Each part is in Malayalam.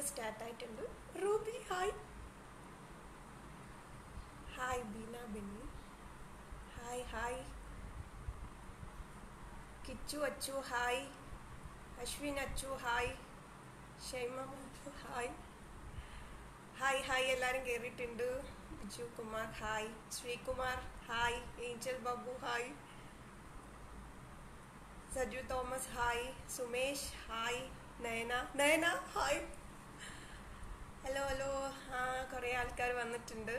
സ്റ്റാർട്ട് ആയിട്ടുണ്ട് Ruby hi hi Beena Benny hi hi Kichu Achu hi Ashwin Achu hi Shaima Achu hi hi hi എല്ലാവരും കയറിയിട്ടുണ്ട് Biju Kumar hi Sreekumar hi Angel Babu hi Saju Thomas hi Sumesh hi Nayana Nayana hi hello hello ആ കുറേ ആൾക്കാർ വന്നിട്ടുണ്ട്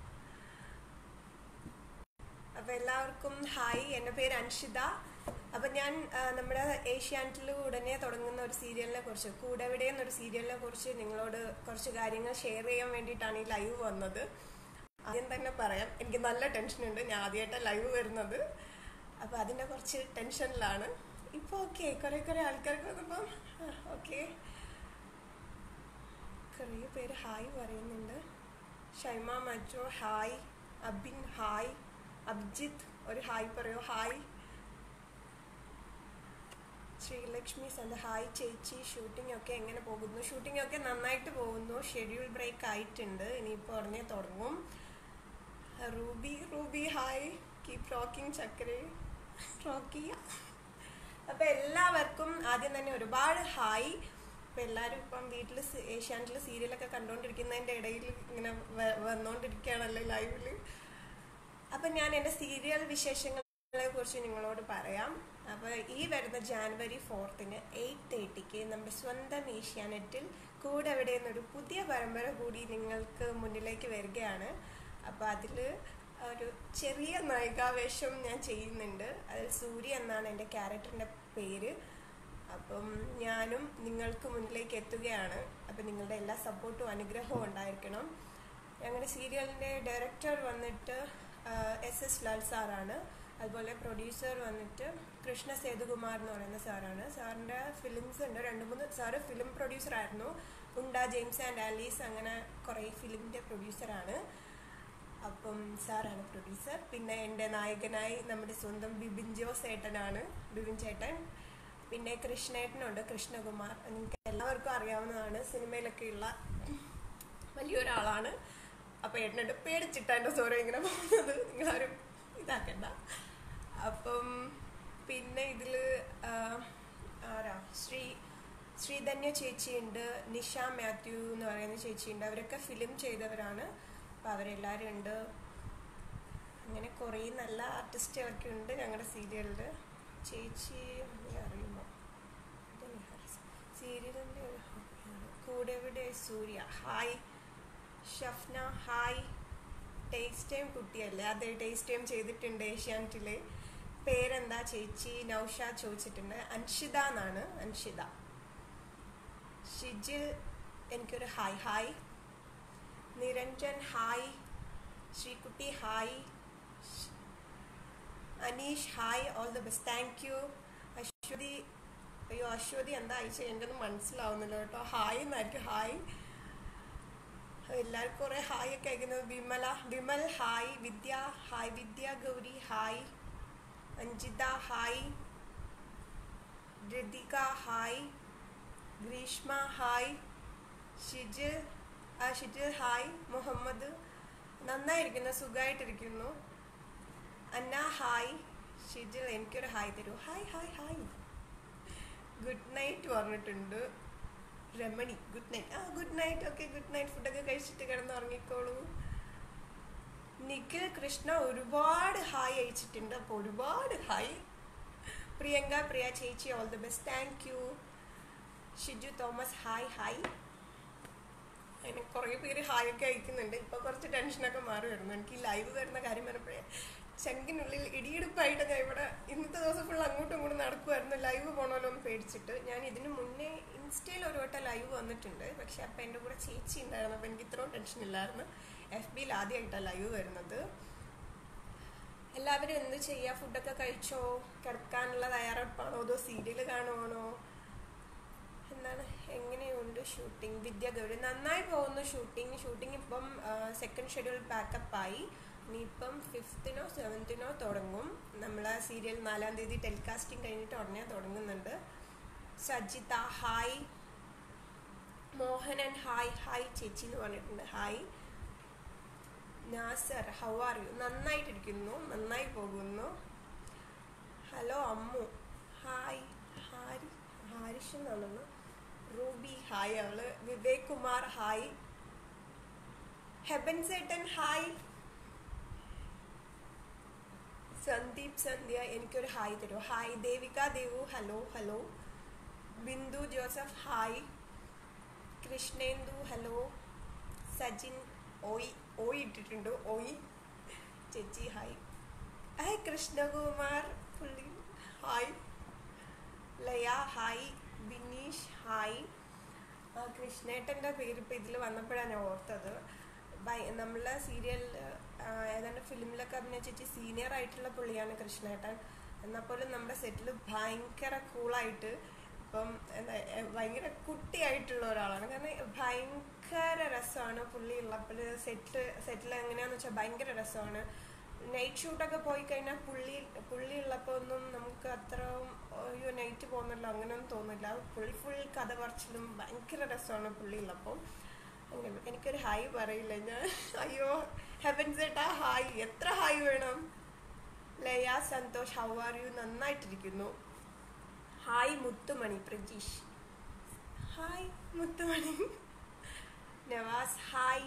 അപ്പം എല്ലാവർക്കും ഹായ് എൻ്റെ പേര് അൻഷിത അപ്പം ഞാൻ ആ, നമ്മുടെ ഏഷ്യാനെറ്റിൽ ഉടനെ തുടങ്ങുന്ന ഒരു സീരിയലിനെ കുറിച്ച് കൂടെവിടെ എന്നൊരു സീരിയലിനെ കുറിച്ച് നിങ്ങളോട് കുറച്ച് കാര്യങ്ങൾ ഷെയർ ചെയ്യാൻ വേണ്ടിയിട്ടാണ് ഈ ലൈവ് വന്നത് ആദ്യം തന്നെ പറയാം എനിക്ക് നല്ല ടെൻഷനുണ്ട് ഞാൻ ആദ്യമായിട്ടാണ് ലൈവ് വരുന്നത് അപ്പോൾ അതിൻ്റെ കുറച്ച് ടെൻഷനിലാണ് ഇപ്പോൾ ഓക്കെ കുറേ കുറേ ആൾക്കാർക്ക് വന്നപ്പം ഓക്കെ കുറേ പേര് ഹായ് പറയുന്നുണ്ട് ഷൈമ മജോ ഹായ് അബിൻ ഹായ് അഭിജിത്ത് ഒരു ഹായ് പറയോ ഹായ് ശ്രീലക്ഷ്മി സന്ത ഹായ് ചേച്ചി ഷൂട്ടിംഗ് ഒക്കെ എങ്ങനെ പോകുന്നു ഷൂട്ടിംഗ് ഒക്കെ നന്നായിട്ട് പോകുന്നു ഷെഡ്യൂൾ ബ്രേക്ക് ആയിട്ടുണ്ട് ഇനിയിപ്പോൾ ഉടനെ തുടങ്ങും Ruby Ruby hi keep rocking ചക്കരെ റോക്കി അപ്പം എല്ലാവർക്കും ആദ്യം തന്നെ ഒരുപാട് ഹായ് അപ്പം എല്ലാവരും ഇപ്പം വീട്ടിൽ ഏഷ്യാനെറ്റിൽ സീരിയലൊക്കെ കണ്ടുകൊണ്ടിരിക്കുന്നതിൻ്റെ ഇടയിൽ ഇങ്ങനെ വ- വന്നുകൊണ്ടിരിക്കുകയാണല്ലോ ലൈവിൽ അപ്പം ഞാൻ എൻ്റെ സീരിയൽ വിശേഷങ്ങളെ കുറിച്ച് നിങ്ങളോട് പറയാം അപ്പോൾ ഈ വരുന്ന ജാനുവരി ഫോർത്തിന് എയ്റ്റ് തേർട്ടിക്ക് നമ്മുടെ സ്വന്തം ഏഷ്യാനെറ്റിൽ കൂടെ എവിടെ എന്നൊരു പുതിയ പരമ്പര കൂടി നിങ്ങൾക്ക് മുന്നിലേക്ക് വരികയാണ് അപ്പോൾ അതിൽ ഒരു ചെറിയ നായികാവേശം ഞാൻ ചെയ്യുന്നുണ്ട് അതിൽ സൂര്യ എന്നാണ് എൻ്റെ ക്യാരക്ടറിൻ്റെ പേര് അപ്പം ഞാനും നിങ്ങൾക്ക് മുന്നിലേക്ക് എത്തുകയാണ് അപ്പം നിങ്ങളുടെ എല്ലാ സപ്പോർട്ടും അനുഗ്രഹവും ഉണ്ടായിരിക്കണം ഞങ്ങളുടെ സീരിയലിൻ്റെ ഡയറക്ടർ വന്നിട്ട് എസ് എസ് ലാൽ സാറാണ് അതുപോലെ പ്രൊഡ്യൂസർ വന്നിട്ട് കൃഷ്ണ സേതുകുമാർ എന്ന് പറയുന്ന സാറാണ് സാറിൻ്റെ ഫിലിംസ് ഉണ്ട് രണ്ട് മൂന്ന് സാറ് ഫിലിം പ്രൊഡ്യൂസർ ആയിരുന്നു ഉണ്ട ജെയിംസ് ആൻഡ് ആലീസ് അങ്ങനെ കുറേ ഫിലിമിൻ്റെ പ്രൊഡ്യൂസറാണ് അപ്പം സാറാണ് പ്രൊഡ്യൂസർ പിന്നെ എൻ്റെ നായകനായി നമ്മുടെ സ്വന്തം ബിബിൻ ജോസ് ഏട്ടനാണ് ബിബിൻ ചേട്ടൻ പിന്നെ കൃഷ്ണേട്ടനുണ്ട് കൃഷ്ണകുമാർ നിങ്ങൾക്ക് എല്ലാവർക്കും അറിയാവുന്നതാണ് സിനിമയിലൊക്കെയുള്ള വലിയൊരാളാണ് അപ്പം ഏട്ടനുണ്ട് പേടിച്ചിട്ടാ എൻ്റെ സോറി ഇങ്ങനെ പോകുന്നത് നിങ്ങളാരും ഇതാക്കണ്ട അപ്പം പിന്നെ ഇതിൽ ആരാ ശ്രീ ശ്രീധന്യ ചേച്ചിയുണ്ട് നിഷ മാത്യു എന്ന് പറയുന്ന ചേച്ചിയുണ്ട് അവരൊക്കെ ഫിലിം ചെയ്തവരാണ് അപ്പം അവരെല്ലാവരും ഉണ്ട് അങ്ങനെ കുറേ നല്ല ആർട്ടിസ്റ്റുകളൊക്കെ ഉണ്ട് ഞങ്ങളുടെ സീരിയലിൽ ചേച്ചി നീ അറിയുമോ സീരിയലിൻ്റെ കൂടെ ഇവിടെ Surya hi Shafna hi taste time കുട്ടിയല്ലേ അതെ ടേസ്റ്റ് ടൈം ചെയ്തിട്ടുണ്ട് ഏഷ്യാനെറ്റിലെ പേരെന്താ ചേച്ചി നൗഷ ചോദിച്ചിട്ടുണ്ട് അൻഷിത എന്നാണ് അൻഷിത ഷിജിൽ എനിക്കൊരു hi hi Niranjan hi Sreekutty hi Aneesh hi all the best thank you Aswathy അയ്യോ അശ്വതി എന്താ അയച്ച എനിക്കൊന്നും മനസ്സിലാവുന്നില്ല കേട്ടോ ഹായ് എന്നായിരിക്കും ഹായ് എല്ലാവർക്കും കുറേ ഹായ് ഒക്കെ അയക്കുന്നത് Vimala Vimal hi Vidya hi Vidya Gauri hi Anjitha hi Rathika hi Greeshma hi Shijil ആ ഷിജിൽ ഹായ് മുഹമ്മദ് നന്നായിരിക്കുന്നു സുഖമായിട്ടിരിക്കുന്നു അന്ന ഹായ് ഷിജിൽ എനിക്കൊരു ഹായ് തരൂ hi hi hi good night പറഞ്ഞിട്ടുണ്ട് രമണി ഗുഡ് നൈറ്റ് ആ good night okay good night ഫുഡൊക്കെ കഴിച്ചിട്ട് കിടന്ന് ഉറങ്ങിക്കോളൂ നിഖിൽ കൃഷ്ണ ഒരുപാട് ഹായ് അയച്ചിട്ടുണ്ട് അപ്പോൾ ഒരുപാട് ഹായ് പ്രിയങ്ക പ്രിയ ചേച്ചി all the best thank you Shiju Thomas hi hi അതിന് കുറേ പേര് ഹായ് ഒക്കെ അയക്കുന്നുണ്ട് ഇപ്പൊ കുറച്ച് ടെൻഷനൊക്കെ മാറി വരുന്നു എനിക്ക് ഈ ലൈവ് വരുന്ന കാര്യം പറഞ്ഞപ്പോഴേ ചെങ്കിനുള്ളിൽ ഇടിയെടുപ്പായിട്ട് ഞാൻ ഇവിടെ ഇന്നത്തെ ദിവസം ഫുൾ അങ്ങോട്ടും ഇങ്ങോട്ടും നടക്കുമായിരുന്നു ലൈവ് പോകണമല്ലോ എന്ന് പേടിച്ചിട്ട് ഞാൻ ഇതിന് മുന്നേ ഇൻസ്റ്റയിൽ ഒരു വട്ടം ലൈവ് വന്നിട്ടുണ്ട് പക്ഷെ അപ്പം എൻ്റെ കൂടെ ചേച്ചി ഉണ്ടായിരുന്നു അപ്പം എനിക്ക് ഇത്രയും ടെൻഷൻ ഇല്ലായിരുന്നു എഫ് ബിയിൽ ആദ്യമായിട്ടാണ് ലൈവ് വരുന്നത് എല്ലാവരും എന്ത് ചെയ്യുക ഫുഡൊക്കെ കഴിച്ചോ കിടക്കാനുള്ള തയ്യാറെടുപ്പാണോ അതോ സീരിയൽ കാണുവാണോ എന്താണ് എങ്ങനെയുണ്ട് ഷൂട്ടിംഗ് വിദ്യ ഗൗരി നന്നായി പോകുന്നു ഷൂട്ടിംഗ് ഷൂട്ടിംഗ് ഇപ്പം സെക്കൻഡ് ഷെഡ്യൂൾ പാക്കപ്പ് ആയി ഇനിയിപ്പം ഫിഫ്ത്തിനോ സെവൻത്തിനോ തുടങ്ങും നമ്മൾ സീരിയൽ നാലാം തീയതി ടെലികാസ്റ്റിംഗ് കഴിഞ്ഞിട്ട് ഉടനെ തുടങ്ങുന്നുണ്ട് Sajitha hi Mohanan hi hi ചേച്ചി എന്ന് പറഞ്ഞിട്ടുണ്ട് hi Nasar how are you നന്നായിട്ടിരിക്കുന്നു നന്നായി പോകുന്നു hello Ammu hi Harry Harish എന്നാണെന്ന് റൂബി ഹായ് അവള് വിവേക് കുമാർ ഹായ് ഹെബൻ സേട്ടൻ ഹായ് സന്ദീപ് സന്ധ്യ എനിക്കൊരു ഹായ് തരുമോ hi Devika Devu hello hello Bindu Joseph hi Krishnendu hello Sajin ഓയ് ഓയ് ഇട്ടിട്ടുണ്ട് ഓയ് ചേച്ചി ഹായ് ഹായ് കൃഷ്ണകുമാർ പുള്ളി hi Laya hi Bineesh hi ആ, കൃഷ്ണേട്ടൻ്റെ പേര് ഇപ്പം ഇതിൽ വന്നപ്പോഴാണ് ഞാൻ ഓർത്തത് ഭയ- നമ്മളെ സീരിയലിൽ ഏതാണ്ട് ഫിലിമിലൊക്കെ അഭിനയിച്ചിട്ട് സീനിയർ ആയിട്ടുള്ള പുള്ളിയാണ് കൃഷ്ണേട്ടൻ എന്നാൽ പോലും നമ്മുടെ സെറ്റിൽ ഭയങ്കര കൂളായിട്ട് ഇപ്പം എന്താ എ, ഭയങ്കര കുട്ടിയായിട്ടുള്ള ഒരാളാണ് കാരണം ഭയങ്കര രസമാണ് പുള്ളി ഉള്ളപ്പോൾ സെറ്റ് സെറ്റിൽ എങ്ങനെയാന്ന് വെച്ചാൽ ഭയങ്കര രസമാണ് നൈറ്റ് ഷൂട്ടൊക്കെ പോയി കഴിഞ്ഞാൽ പുള്ളി പുള്ളി ഉള്ളപ്പോൾ ഒന്നും നമുക്ക് അത്ര അയ്യോ നൈറ്റ് പോകുന്നല്ലോ അങ്ങനെയൊന്നും തോന്നില്ല പുള്ളി ഫുൾ കഥ പറച്ചിലും ഭയങ്കര രസമാണ് പുള്ളി ഉള്ളപ്പോൾ അങ്ങനെ എനിക്കൊരു ഹായ് പറയില്ല ഞാൻ അയ്യോ ഹെവൻ ചേട്ടാ ഹായ് എത്ര ഹായ് വേണം Laya Santhosh how are you നന്നായിട്ടിരിക്കുന്നു hi Muthumani Prajeesh hi Muthumani Navas hi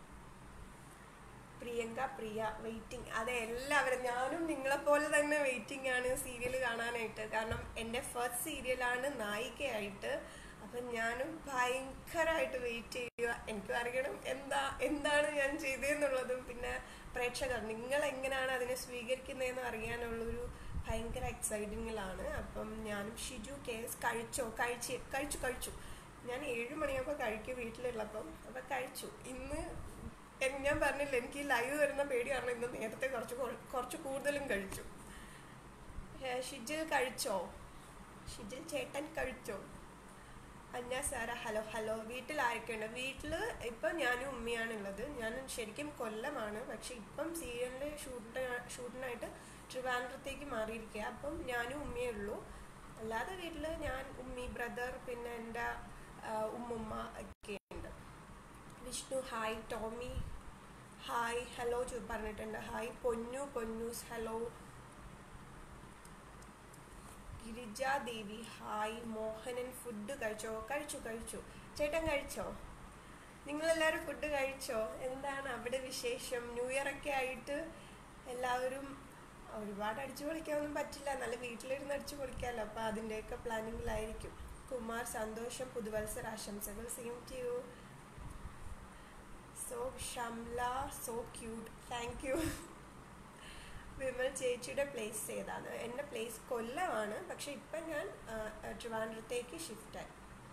Priyanka Priya waiting അതെ എല്ലാവരും ഞാനും നിങ്ങളെപ്പോലെ തന്നെ വെയിറ്റിംഗ് ആണ് സീരിയൽ കാണാനായിട്ട് കാരണം എൻ്റെ ഫസ്റ്റ് സീരിയലാണ് നായികയായിട്ട് അപ്പം ഞാനും ഭയങ്കരമായിട്ട് വെയിറ്റ് ചെയ്യുക എനിക്കും അറിയണം എന്താ എന്താണ് ഞാൻ ചെയ്തതെന്നുള്ളതും പിന്നെ പ്രേക്ഷകർ നിങ്ങൾ എങ്ങനെയാണ് അതിനെ സ്വീകരിക്കുന്നതെന്ന് അറിയാനുള്ളൊരു ഭയങ്കര എക്സൈറ്റിങ്ങിലാണ് അപ്പം ഞാനും ഷിജു കേസ് കഴിച്ചോ കഴിച്ച് കഴിച്ചു കഴിച്ചു ഞാൻ ഏഴ് മണിയാകുമ്പോൾ കഴിക്കും വീട്ടിലുള്ളപ്പം അപ്പം കഴിച്ചു ഇന്ന് എൻ- ഞാൻ പറഞ്ഞില്ല എനിക്ക് ഈ ലൈവ് വരുന്ന പേടി കാരണം ഇന്ന് നേരത്തെ കുറച്ച് കൊ- കുറച്ച് കൂടുതലും കഴിച്ചു ഏ, ഷിജിൽ കഴിച്ചോ ഷിജിൽ ചേട്ടൻ കഴിച്ചോ അന്ന സാറ ഹലോ ഹലോ വീട്ടിൽ ആരൊക്കെയുണ്ട് വീട്ടിൽ ഇപ്പം ഞാനും ഉമ്മയാണ് ഉള്ളത് ഞാൻ ശരിക്കും കൊല്ലമാണ് പക്ഷെ ഇപ്പം സീരിയലിൻ്റെ ഷൂട്ടിന് ഷൂട്ടിനായിട്ട് ട്രിവാൻഡ്രത്തേക്ക് മാറിയിരിക്കുക അപ്പം ഞാനും ഉമ്മയേ ഉള്ളൂ അല്ലാതെ വീട്ടിൽ ഞാൻ ഉമ്മി ബ്രദർ പിന്നെ എൻ്റെ ആ, ഉമ്മുമ്മ ഒക്കെ ഉണ്ട് Vishnu hi Tommy hi hello ചു പറഞ്ഞിട്ടുണ്ട് hi Ponnu Ponnus hello Girija Devi hi Mohanan food കഴിച്ചോ കഴിച്ചു കഴിച്ചു ചേട്ടൻ കഴിച്ചോ നിങ്ങളെല്ലാവരും ഫുഡ് കഴിച്ചോ എന്താണ് അവിടെ വിശേഷം ന്യൂ ഇയർ ഒക്കെ ആയിട്ട് എല്ലാവരും ഒരുപാട് അടിച്ചു പൊളിക്കാനൊന്നും പറ്റില്ല നല്ല വീട്ടിലിരുന്ന് അടിച്ചു പൊളിക്കാമല്ലോ അപ്പോൾ അതിൻ്റെയൊക്കെ പ്ലാനിങ്ങിലായിരിക്കും കുമാർ സന്തോഷം പുതുവത്സര ആശംസകൾ same to you so Shamla so cute thank you Vimal ചേച്ചിയുടെ പ്ലേസ് ഏതാണ് എൻ്റെ പ്ലേസ് കൊല്ലമാണ് പക്ഷെ ഇപ്പം ഞാൻ ആ, ട്രിവാൻഡ്രത്തേക്ക് ഷിഫ്റ്റായി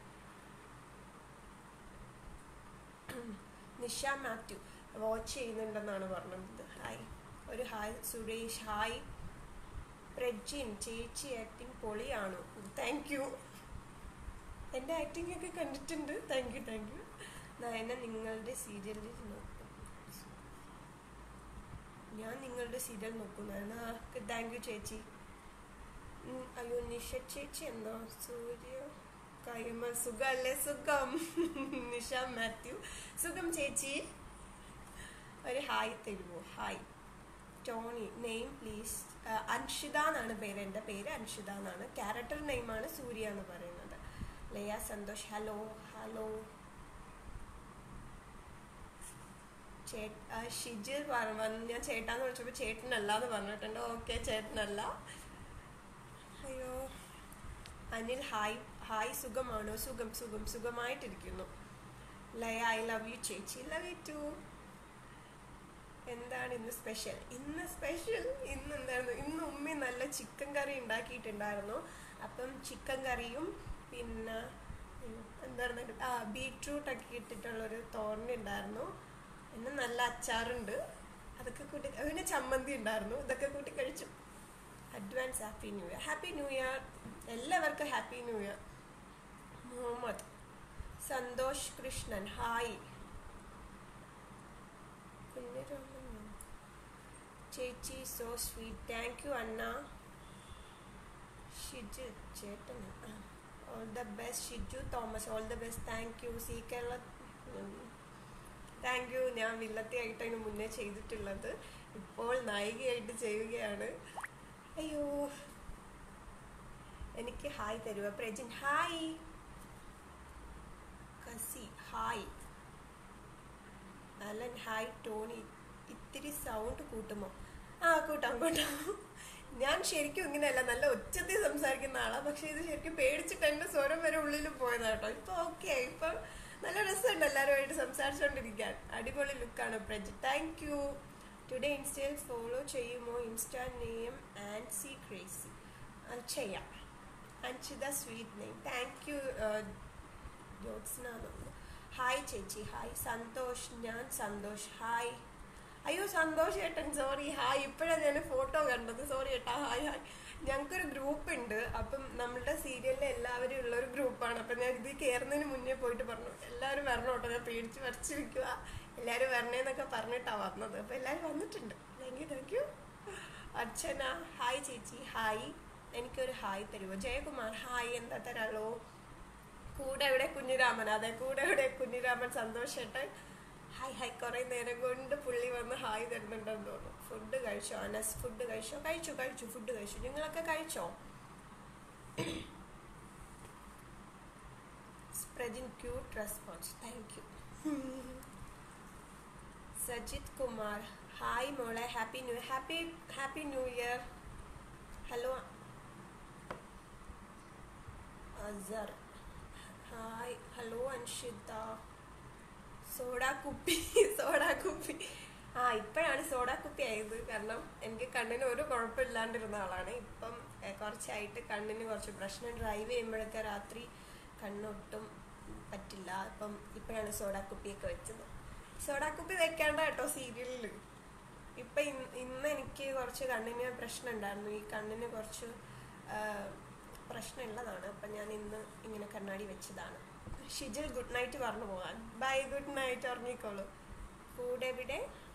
നിഷ മാത്യു വാച്ച് ചെയ്യുന്നുണ്ടെന്നാണ് പറഞ്ഞത് ഹായ് ഒരു ഹായ് സുരേഷ് ഹായ് പ്രജിൻ ചേച്ചി ആക്ടിങ് പൊളിയാണോ താങ്ക് യു എൻ്റെ ആക്ടിംഗ് ഒക്കെ കണ്ടിട്ടുണ്ട് thank you thank you Nayana നിങ്ങളുടെ സീരിയലിൽ നോക്കും ഞാൻ നിങ്ങളുടെ സീരിയൽ നോക്കുന്നതാണ് താങ്ക് യു ചേച്ചി ഉം, അയ്യോ നിഷ ചേച്ചി എന്തോ സൂര്യ കൈമ സുഖമല്ലേ സുഖം നിഷ മാത്യു സുഖം ചേച്ചി ഒരു ഹായ് തരുമോ hi Tony name please Anshitha എന്നാണ് പേര് എൻ്റെ പേര് അൻഷിത എന്നാണ് ക്യാരക്ടർ നെയിമാണ് സൂര്യ എന്ന് പറയുന്നത് ലയ സന്തോഷ് ഹലോ ഹലോ ചേ- ആ, ഷിജിൽ പറ- വന്ന് ഞാൻ ചേട്ടാന്ന് വിളിച്ചപ്പോൾ ചേട്ടനല്ല എന്ന് പറഞ്ഞിട്ടുണ്ട് ഓക്കെ ചേട്ടനല്ല അയ്യോ അനിൽ ഹായ് ഹായ് സുഖമാണോ സുഖം സുഖം സുഖമായിട്ടിരിക്കുന്നു ലയ ഐ ലവ് യു ചേച്ചി ലവ് യു ടു എന്താണ് ഇന്ന് സ്പെഷ്യൽ ഇന്ന് സ്പെഷ്യൽ ഇന്ന് എന്തായിരുന്നു ഇന്ന് ഉമ്മി നല്ല ചിക്കൻ കറി ഉണ്ടാക്കിയിട്ടുണ്ടായിരുന്നു അപ്പം ചിക്കൻ കറിയും പിന്നെ ഉം, എന്തായിരുന്നു അതിന്റെ- ആ ബീട്രൂട്ട് ഒക്കെ ഇട്ടിട്ടുള്ളൊരു തോരനുണ്ടായിരുന്നു പിന്നെ നല്ല അച്ചാറുണ്ട് അതൊക്കെ കൂട്ടി പിന്നെ ചമ്മന്തി ഉണ്ടായിരുന്നു ഇതൊക്കെ കൂട്ടി കഴിച്ചു advance happy new year happy new year എല്ലാവർക്കും happy new year Muhammad Santhosh Krishnan hi Kunjiraman ചേച്ചി so sweet thank you Anna Shiju ചേട്ടൻ all the best Shiju Thomas all the best thank you C Kerala thank you ഞാൻ വില്ലത്തിയായിട്ട് അതിന് മുന്നേ ചെയ്തിട്ടുള്ളത് ഇപ്പോൾ നായികയായിട്ട് ചെയ്യുകയാണ് അയ്യോ എനിക്ക് ഹായ് തരുക Prajin hi Kasi hi Alan hi Tony ഇത്തിരി സൗണ്ട് കൂട്ടുമോ ആ കൂട്ടാം കൂട്ടാം ഞാൻ ശരിക്കും ഇങ്ങനെയല്ല നല്ല ഒച്ചത്തിൽ സംസാരിക്കുന്ന ആളാണ് പക്ഷെ ഇത് ശരിക്കും പേടിച്ചിട്ട് എൻ്റെ സ്വരം വരെ ഉള്ളിൽ പോയതാട്ടോ ഇപ്പൊ ഓക്കെ ഇപ്പൊ നല്ല രസമുണ്ട് എല്ലാവരുമായിട്ട് സംസാരിച്ചുകൊണ്ടിരിക്കാൻ അടിപൊളി ലുക്കാണ് പ്രജ് താങ്ക് യു ടുഡേ ഇൻസ്റ്റയിൽ ഫോളോ ചെയ്യുമോ ഇൻസ്റ്റാ നെയിം ആൻസി ക്രേസി ചെയ്യാം Anshitha sweet name thank you Jyotsna hi ചേച്ചി ഹായ് സന്തോഷ് ഞാൻ സന്തോഷ് ഹായ് അയ്യോ സന്തോഷ് ഏട്ടൻ സോറി ഹായ് ഇപ്പോഴാണ് ഞാൻ ഫോട്ടോ കണ്ടത് സോറി ഏട്ടാ ഹായ് ഹായ് ഞങ്ങൾക്കൊരു ഗ്രൂപ്പ് ഉണ്ട് അപ്പം നമ്മളുടെ സീരിയലിലെ എല്ലാവരും ഉള്ള ഒരു ഗ്രൂപ്പാണ് അപ്പം ഞാൻ ഇത് കയറുന്നതിന് മുന്നേ പോയിട്ട് പറഞ്ഞു എല്ലാവരും വരണം കേട്ടോ ഞാൻ പേടിച്ച് വരച്ചിരിക്കുക എല്ലാവരും വരണേന്നൊക്കെ പറഞ്ഞിട്ടാണ് വന്നത് അപ്പം എല്ലാവരും വന്നിട്ടുണ്ട് thank you thank you Archana hi ചേച്ചി ഹായ് എനിക്കൊരു ഹായ് തരുമോ ജയകുമാർ ഹായ് എന്താ തരാളോ കൂടെ എവിടെ കുഞ്ഞിരാമൻ അതെ കൂടെ എവിടെ കുഞ്ഞിരാമൻ സന്തോഷേട്ടൻ ഹായ് ഹായ് കുറെ നേരം കൊണ്ട് പുള്ളി വന്ന് ഹായ് തരുന്നുണ്ടെന്ന് തോന്നുന്നു ഫുഡ് കഴിച്ചോ അനസ് ഫുഡ് കഴിച്ചോ കഴിച്ചു കഴിച്ചു ഫുഡ് കഴിച്ചു നിങ്ങളൊക്കെ കഴിച്ചോ സ്പ്രെഡിൻ cute response thank you Sajith Kumar hi മോളെ happy new happy happy new year hello Azar hi hello Anshitha soda കുപ്പി സോഡാ കുപ്പി ആ ഇപ്പോഴാണ് സോഡാ കുപ്പി ആയത് കാരണം എനിക്ക് കണ്ണിന് ഒരു കുഴപ്പമില്ലാണ്ടിരുന്ന ആളാണ് ഇപ്പം എ, കുറച്ചായിട്ട് കണ്ണിന് കുറച്ച് പ്രശ്നം ഡ്രൈവ് ചെയ്യുമ്പോഴൊക്കെ രാത്രി കണ്ണൊട്ടും പറ്റില്ല അപ്പം ഇപ്പോഴാണ് സോഡാ കുപ്പിയൊക്കെ വെച്ചത് സോഡാ കുപ്പി വെക്കേണ്ട കേട്ടോ സീരിയലിൽ ഇപ്പം ഇന്ന് ഇന്ന് എനിക്ക് കുറച്ച് കണ്ണിന് പ്രശ്നം ഉണ്ടായിരുന്നു ഈ കണ്ണിന് കുറച്ച് ആ, പ്രശ്നമുള്ളതാണ് അപ്പം ഞാൻ ഇന്ന് ഇങ്ങനെ കണ്ണാടി വെച്ചതാണ് ഷിജിൽ ഗുഡ് നൈറ്റ് പറഞ്ഞു പോകാൻ ബൈ ഗുഡ് നൈറ്റ് ഉറങ്ങിക്കോളൂ കൂടെ എവിടെ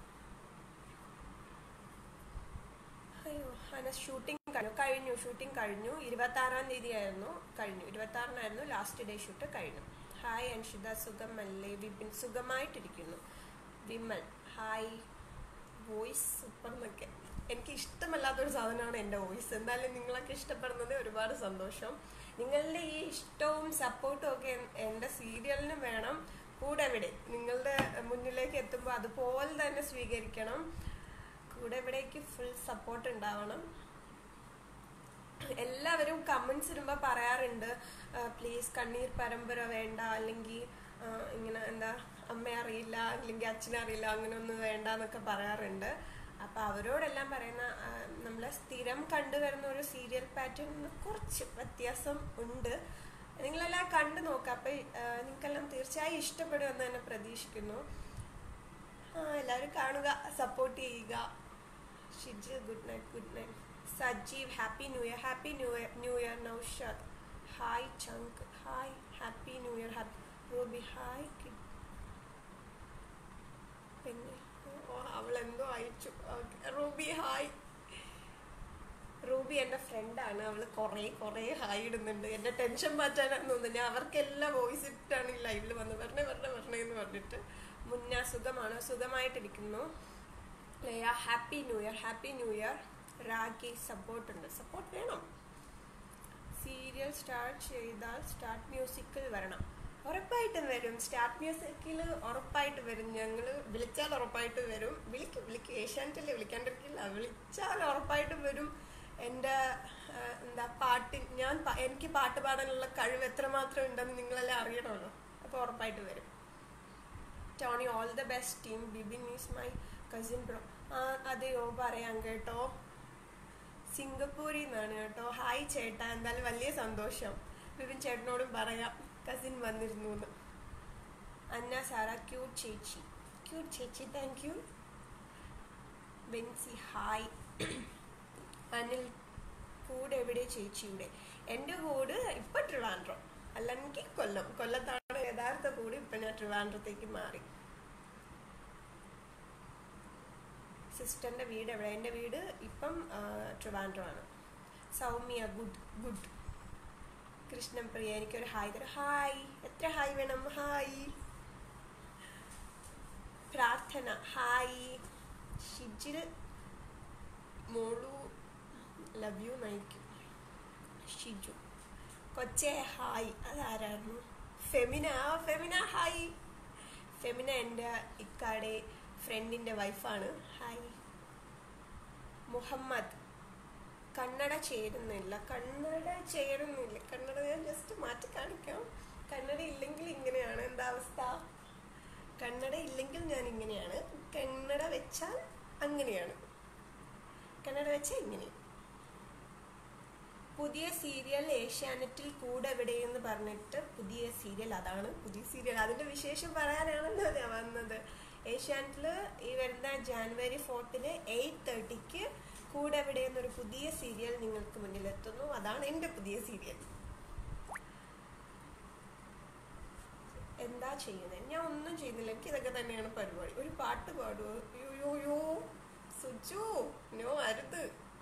അയ്യോ അന ഷൂട്ടിംഗ് കഴിഞ്ഞു കഴിഞ്ഞു ഷൂട്ടിംഗ് കഴിഞ്ഞു ഇരുപത്തി ആറാം തീയതി ആയിരുന്നു കഴിഞ്ഞു ഇരുപത്തി ആറിനായിരുന്നു ലാസ്റ്റ് ഡേ ഷൂട്ട് കഴിഞ്ഞു ഹായ് അൻഷിത സുഖമല്ലേ വിപിൻ സുഖമായിട്ടിരിക്കുന്നു വിമൽ ഹായ് വോയിസ് സൂപ്പർ എന്നൊക്കെ എനിക്ക് ഇഷ്ടമല്ലാത്തൊരു സാധനമാണ് എൻ്റെ വോയിസ് എന്തായാലും നിങ്ങളൊക്കെ ഇഷ്ടപ്പെടുന്നത് ഒരുപാട് സന്തോഷം നിങ്ങളുടെ ഈ ഇഷ്ടവും സപ്പോർട്ടും ഒക്കെ എൻ- എൻ്റെ സീരിയലിന് വേണം കൂടെ എവിടെ നിങ്ങളുടെ മുന്നിലേക്ക് എത്തുമ്പോൾ അതുപോലെ തന്നെ സ്വീകരിക്കണം കൂടെ എവിടേക്ക് ഫുൾ സപ്പോർട്ട് ഉണ്ടാവണം എല്ലാവരും കമന്റ്സ് ഇടുമ്പോൾ പറയാറുണ്ട് പ്ലീസ് കണ്ണീർ പരമ്പര വേണ്ട അല്ലെങ്കിൽ ആ, ഇങ്ങനെ എന്താ അമ്മ അറിയില്ല അല്ലെങ്കിൽ അച്ഛനെ അറിയില്ല അങ്ങനെ ഒന്നും വേണ്ട എന്നൊക്കെ പറയാറുണ്ട് അപ്പൊ അവരോടെല്ലാം പറയുന്ന ആ, നമ്മളെ സ്ഥിരം കണ്ടുവരുന്ന ഒരു സീരിയൽ പാറ്റേണിന് കുറച്ച് വ്യത്യാസം ഉണ്ട് നിങ്ങളെല്ലാം കണ്ടു നോക്കാം അപ്പൊ ആ, നിങ്ങൾക്കെല്ലാം തീർച്ചയായും ഇഷ്ടപ്പെടുമെന്ന് തന്നെ പ്രതീക്ഷിക്കുന്നു ആ, എല്ലാവരും കാണുക സപ്പോർട്ട് ചെയ്യുക Shij good night good night Sajeev happy new year happy new year new year Naushad hi ചങ്ക് hi happy new year happy Ruby hi kid പിന്നെ ഓ അവളെന്തോ അയച്ചു Okay. റൂബി ഹായ് റൂബി എൻ്റെ ഫ്രണ്ടാണ് അവൾ കുറേ കുറേ ഹായ് ഇടുന്നുണ്ട് എൻ്റെ ടെൻഷൻ മാറ്റാനാണെന്ന് തോന്നുന്നു ഞാൻ അവർക്കെല്ലാം വോയിസ് ഇട്ടാണ് ഈ ലൈവിൽ വന്ന് വരണേ വരണേ വരണേ എന്ന് പറഞ്ഞിട്ട് മുന്നേ സുഖമാണ് സുഖമായിട്ടിരിക്കുന്നു Laya happy new year happy new year Ragi support ഉണ്ട് സപ്പോർട്ട് വേണം സീരിയൽ സ്റ്റാർട്ട് ചെയ്താൽ സ്റ്റാർട്ട് മ്യൂസിക്കിൽ വരണം ഉറപ്പായിട്ടും വരും സ്റ്റാർട്ട് മ്യൂസിക്കിൽ ഉറപ്പായിട്ട് വരും ഞങ്ങൾ വിളിച്ചാൽ ഉറപ്പായിട്ട് വരും വിളിക്കും വിളിക്കും ഏഷ്യാനെറ്റല്ലേ വിളിക്കാണ്ടിരിക്കില്ല വിളിച്ചാൽ ഉറപ്പായിട്ടും വരും എൻ്റെ ആ, എന്താ പാട്ട് ഞാൻ പ- എനിക്ക് പാട്ട് പാടാനുള്ള കഴിവ് എത്രമാത്രം ഉണ്ടെന്ന് നിങ്ങളെല്ലാം അറിയണമല്ലോ അപ്പോൾ ഉറപ്പായിട്ട് വരും Tony all the best team Bibin is my cousin bro ആ അതെയോ പറയാം കേട്ടോ സിംഗപ്പൂരിൽ നിന്നാണ് കേട്ടോ ഹായ് ചേട്ടാ എന്തായാലും വലിയ സന്തോഷം ബിബിൻ ചേട്ടനോടും പറയാം കസിൻ വന്നിരുന്നു എന്ന് അന്ന സാറ ക്യൂട്ട് ചേച്ചി ക്യൂട്ട് ചേച്ചി thank you Bency hi Anil കൂടെ എവിടെ ചേച്ചിയുടെ എൻ്റെ കൂട് ഇപ്പം ട്രിവാൻഡ്രം അല്ലെങ്കിൽ കൊല്ലം കൊല്ലത്താണ് യഥാർത്ഥ കൂടി ഇപ്പം ഞാൻ ട്രിവാൻഡ്രത്തേക്ക് മാറി സിസ്റ്ററിൻ്റെ വീട് എവിടെ എൻ്റെ വീട് ഇപ്പം ആ, ട്രിവാൻഡ്രം ആണ് സൗമ്യ ഗുഡ് ഗുഡ് കൃഷ്ണപ്രിയ എനിക്കൊരു ഹായ് തരാം ഹായ് എത്ര ഹായ് വേണം ഹായ് പ്രാർത്ഥന ഹായ് ഷിജിൽ മോളു ലവ് യു നയിക്കും ഷിജു കൊച്ചെ ഹായ് അതാരായിരുന്നു ഫെമിന ആ ഫെമിന ഹായ് ഫെമിന എൻ്റെ ഇക്കാടെ ഫ്രണ്ടിൻ്റെ വൈഫാണ് ഹായ് മുഹമ്മദ് കന്നഡ ചേരുന്നില്ല കന്നഡ ചേരുന്നില്ല കന്നഡ ഞാൻ ജസ്റ്റ് മാറ്റി കാണിക്കാം കന്നഡ ഇല്ലെങ്കിൽ ഇങ്ങനെയാണ് എന്താ അവസ്ഥ കന്നഡ ഇല്ലെങ്കിൽ ഞാൻ ഇങ്ങനെയാണ് കന്നഡ വെച്ചാൽ അങ്ങനെയാണ് കന്നഡ വെച്ചാൽ ഇങ്ങനെ പുതിയ സീരിയൽ ഏഷ്യാനെറ്റിൽ കൂടെ എവിടെയെന്ന് പറഞ്ഞിട്ട് പുതിയ സീരിയൽ അതാണ് പുതിയ സീരിയൽ അതിന്റെ വിശേഷം പറയാനാണല്ലോ ഞാൻ വന്നത് ഏഷ്യാനെറ്റിൽ ഈ വരുന്ന ജാനുവരി ഫോർത്തിന് എയ്റ്റ് തേർട്ടിക്ക് കൂടെ എവിടെയെന്നൊരു പുതിയ സീരിയൽ നിങ്ങൾക്ക് മുന്നിലെത്തുന്നു അതാണ് എൻ്റെ പുതിയ സീരിയൽ എന്താ ചെയ്യുന്നത് ഞാൻ ഒന്നും ചെയ്യുന്നില്ല എനിക്ക് ഇതൊക്കെ തന്നെയാണ് പരിപാടി ഒരു പാട്ട് പാടുമോ യോ യോ യോ സുജു നോ അരുത്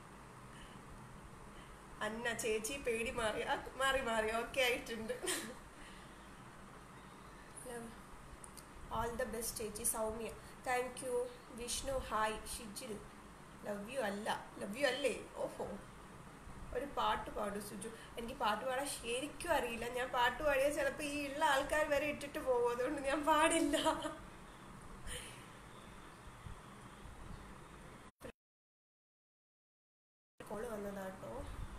അന്ന ചേച്ചി പേടി മാറി ആ, മാറി മാറി ഓക്കെ ആയിട്ടുണ്ട് ഓൾ ദ ബെസ്റ്റ് ചേച്ചി Soumya thank you Vishnu hi Shijil love you അല്ല ലവ് യു അല്ലേ ഓഹോ ഒരു പാട്ട് പാടൂ സുജു എനിക്ക് പാട്ട് പാടാൻ ശരിക്കും അറിയില്ല ഞാൻ പാട്ട് പാടിയാൽ ചിലപ്പോൾ ഈ ഉള്ള ആൾക്കാർ വരെ ഇട്ടിട്ട് പോകും അതുകൊണ്ട് ഞാൻ പാടില്ല കോള് വന്നതാട്ടോ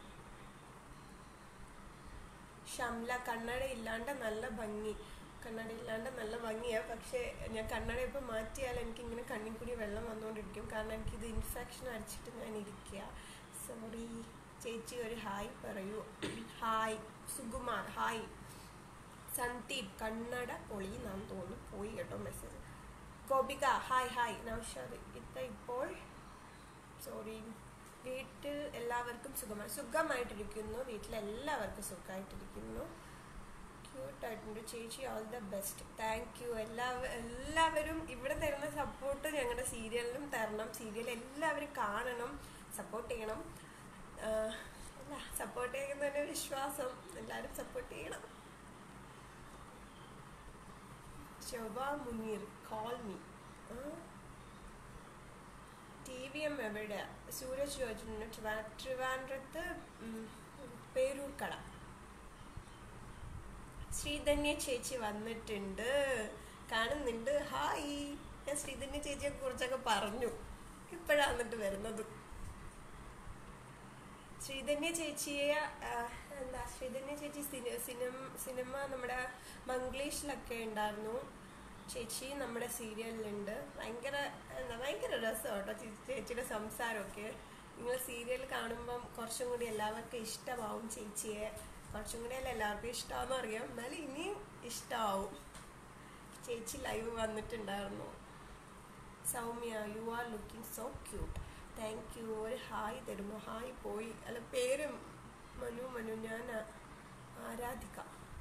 ഷംല കന്നഡ ഇല്ലാണ്ട് നല്ല ഭംഗി കന്നഡ ഇല്ലാണ്ട് നല്ല ഭംഗിയാ പക്ഷേ ഞാൻ കന്നഡ ഇപ്പം മാറ്റിയാൽ എനിക്ക് ഇങ്ങനെ കണ്ണിൽ കൂടി വെള്ളം വന്നുകൊണ്ടിരിക്കും കാരണം എനിക്കിത് ഇൻഫെക്ഷൻ അടിച്ചിട്ട് ഞാൻ ഇരിക്കുക സോറി ചേച്ചി ഒരു ഹായ് പറയൂ ഹായ് സുകുമാർ ഹായ് സന്ദീപ് കന്നഡ പൊളി നാം തോന്നുന്നു പോയി കേട്ടോ message Gopika hi hi Naushad ഇത്ത ഇപ്പോൾ സോറി വീട്ടിൽ എല്ലാവർക്കും സുഖമായി സുഖമായിട്ടിരിക്കുന്നു വീട്ടിൽ എല്ലാവർക്കും സുഖമായിട്ടിരിക്കുന്നു ക്യൂട്ടായിട്ടുണ്ട് ചേച്ചി all the best thank you എല്ലാ എല്ലാവരും ഇവിടെ തരുന്ന സപ്പോർട്ട് ഞങ്ങളുടെ സീരിയലിനും തരണം സീരിയൽ എല്ലാവരും കാണണം സപ്പോർട്ട് ചെയ്യണം ആഹ് അല്ല സപ്പോർട്ട് ചെയ്യുന്നതിന് വിശ്വാസം എല്ലാവരും സപ്പോർട്ട് ചെയ്യണം Shobha Munir call me T V M എവിടെ സൂരജ് ചോദിച്ചിട്ടുണ്ട് ട്രിവാ- ട്രിവാൻഡ്രത്ത് ഉം, പേരൂർക്കട ശ്രീധന്യ ചേച്ചി വന്നിട്ടുണ്ട് കാണുന്നുണ്ട് ഹായ് ഞാൻ ശ്രീധന്യ ചേച്ചിയെ കുറിച്ചൊക്കെ പറഞ്ഞു ഇപ്പോഴാണ് എന്നിട്ട് വരുന്നത് ശ്രീധന്യ ചേച്ചിയെ ആ, എന്താ ശ്രീധന്യ ചേച്ചി സിനി- സിനിമ സിനിമ നമ്മുടെ മംഗ്ലീഷിലൊക്കെ ഉണ്ടായിരുന്നു ചേച്ചി നമ്മുടെ സീരിയലിലുണ്ട് ഭയങ്കര എന്താ ഭയങ്കര രസം കേട്ടോ ചേച്ചിയുടെ സംസാരമൊക്കെ നിങ്ങൾ സീരിയൽ കാണുമ്പം കുറച്ചും കൂടി എല്ലാവർക്കും ഇഷ്ടമാവും ചേച്ചിയെ കുറച്ചും കൂടി അല്ല എല്ലാവർക്കും ഇഷ്ടമാണെന്ന് അറിയാം എന്നാലും ഇനിയും ഇഷ്ടമാവും ചേച്ചി ലൈവ് വന്നിട്ടുണ്ടായിരുന്നു Soumya you are looking so cute thank you ഒരു ഹായ് തരുമോ ഹായ് പോയി അല്ല പേരും മനു മനു ഞാൻ ആ- ആരാധിക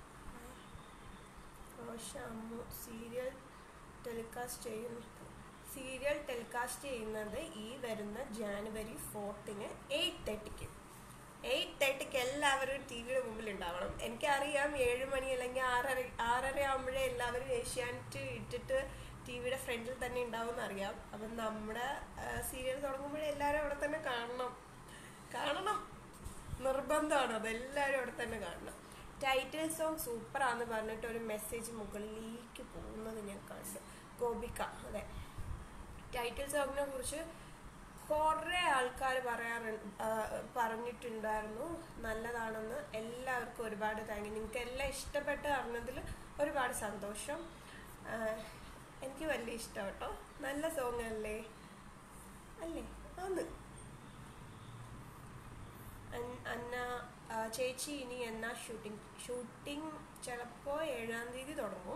റോഷ അമ്മു സീരിയൽ ടെലികാസ്റ്റ് ചെയ്യുന്നത് സീരിയൽ ടെലികാസ്റ്റ് ചെയ്യുന്നത് ഈ വരുന്ന ജാനുവരി ഫോർത്തിന് എയ്റ്റ് തേർട്ടിക്ക് എയ്റ്റ് തേർട്ടിക്ക് എല്ലാവരും ടി വിയുടെ മുമ്പിൽ ഉണ്ടാവണം എനിക്കറിയാം ഏഴ് മണി അല്ലെങ്കിൽ ആറര ആറര ആകുമ്പോഴേ എല്ലാവരും ഏഷ്യാനെറ്റ് ഇട്ടിട്ട് ടി വിയുടെ ഫ്രണ്ടിൽ തന്നെ ഉണ്ടാവും എന്നറിയാം അപ്പം നമ്മുടെ സീരിയൽ തുടങ്ങുമ്പോഴേ എല്ലാവരും അവിടെ തന്നെ കാണണം കാണണം നിർബന്ധമാണ് അത് എല്ലാവരും അവിടെ തന്നെ കാണണം ടൈറ്റിൽ സോങ് സൂപ്പറാന്ന് പറഞ്ഞിട്ട് ഒരു മെസ്സേജ് മുകളിലേക്ക് പോകുന്നത് ഞാൻ കണ്ടു ഗോപിക അതെ ടൈറ്റിൽ സോങ്ങിനെ കുറിച്ച് കുറേ ആൾക്കാർ പറയാറുണ്ട് പറഞ്ഞിട്ടുണ്ടായിരുന്നു നല്ലതാണെന്ന് എല്ലാവർക്കും ഒരുപാട് താങ്ക് യു നിങ്ങൾക്ക് എല്ലാം ഇഷ്ടപ്പെട്ട് അറിഞ്ഞതിൽ ഒരുപാട് സന്തോഷം ആ, എനിക്ക് വലിയ ഇഷ്ടം കേട്ടോ നല്ല സോങ് അല്ലേ അല്ലേ ആന്ന് അൻ- അന്ന ആ, ചേച്ചി ഇനി എന്നാ ഷൂട്ടിംഗ് ഷൂട്ടിംഗ് ചിലപ്പോൾ ഏഴാം തീയതി തുടങ്ങും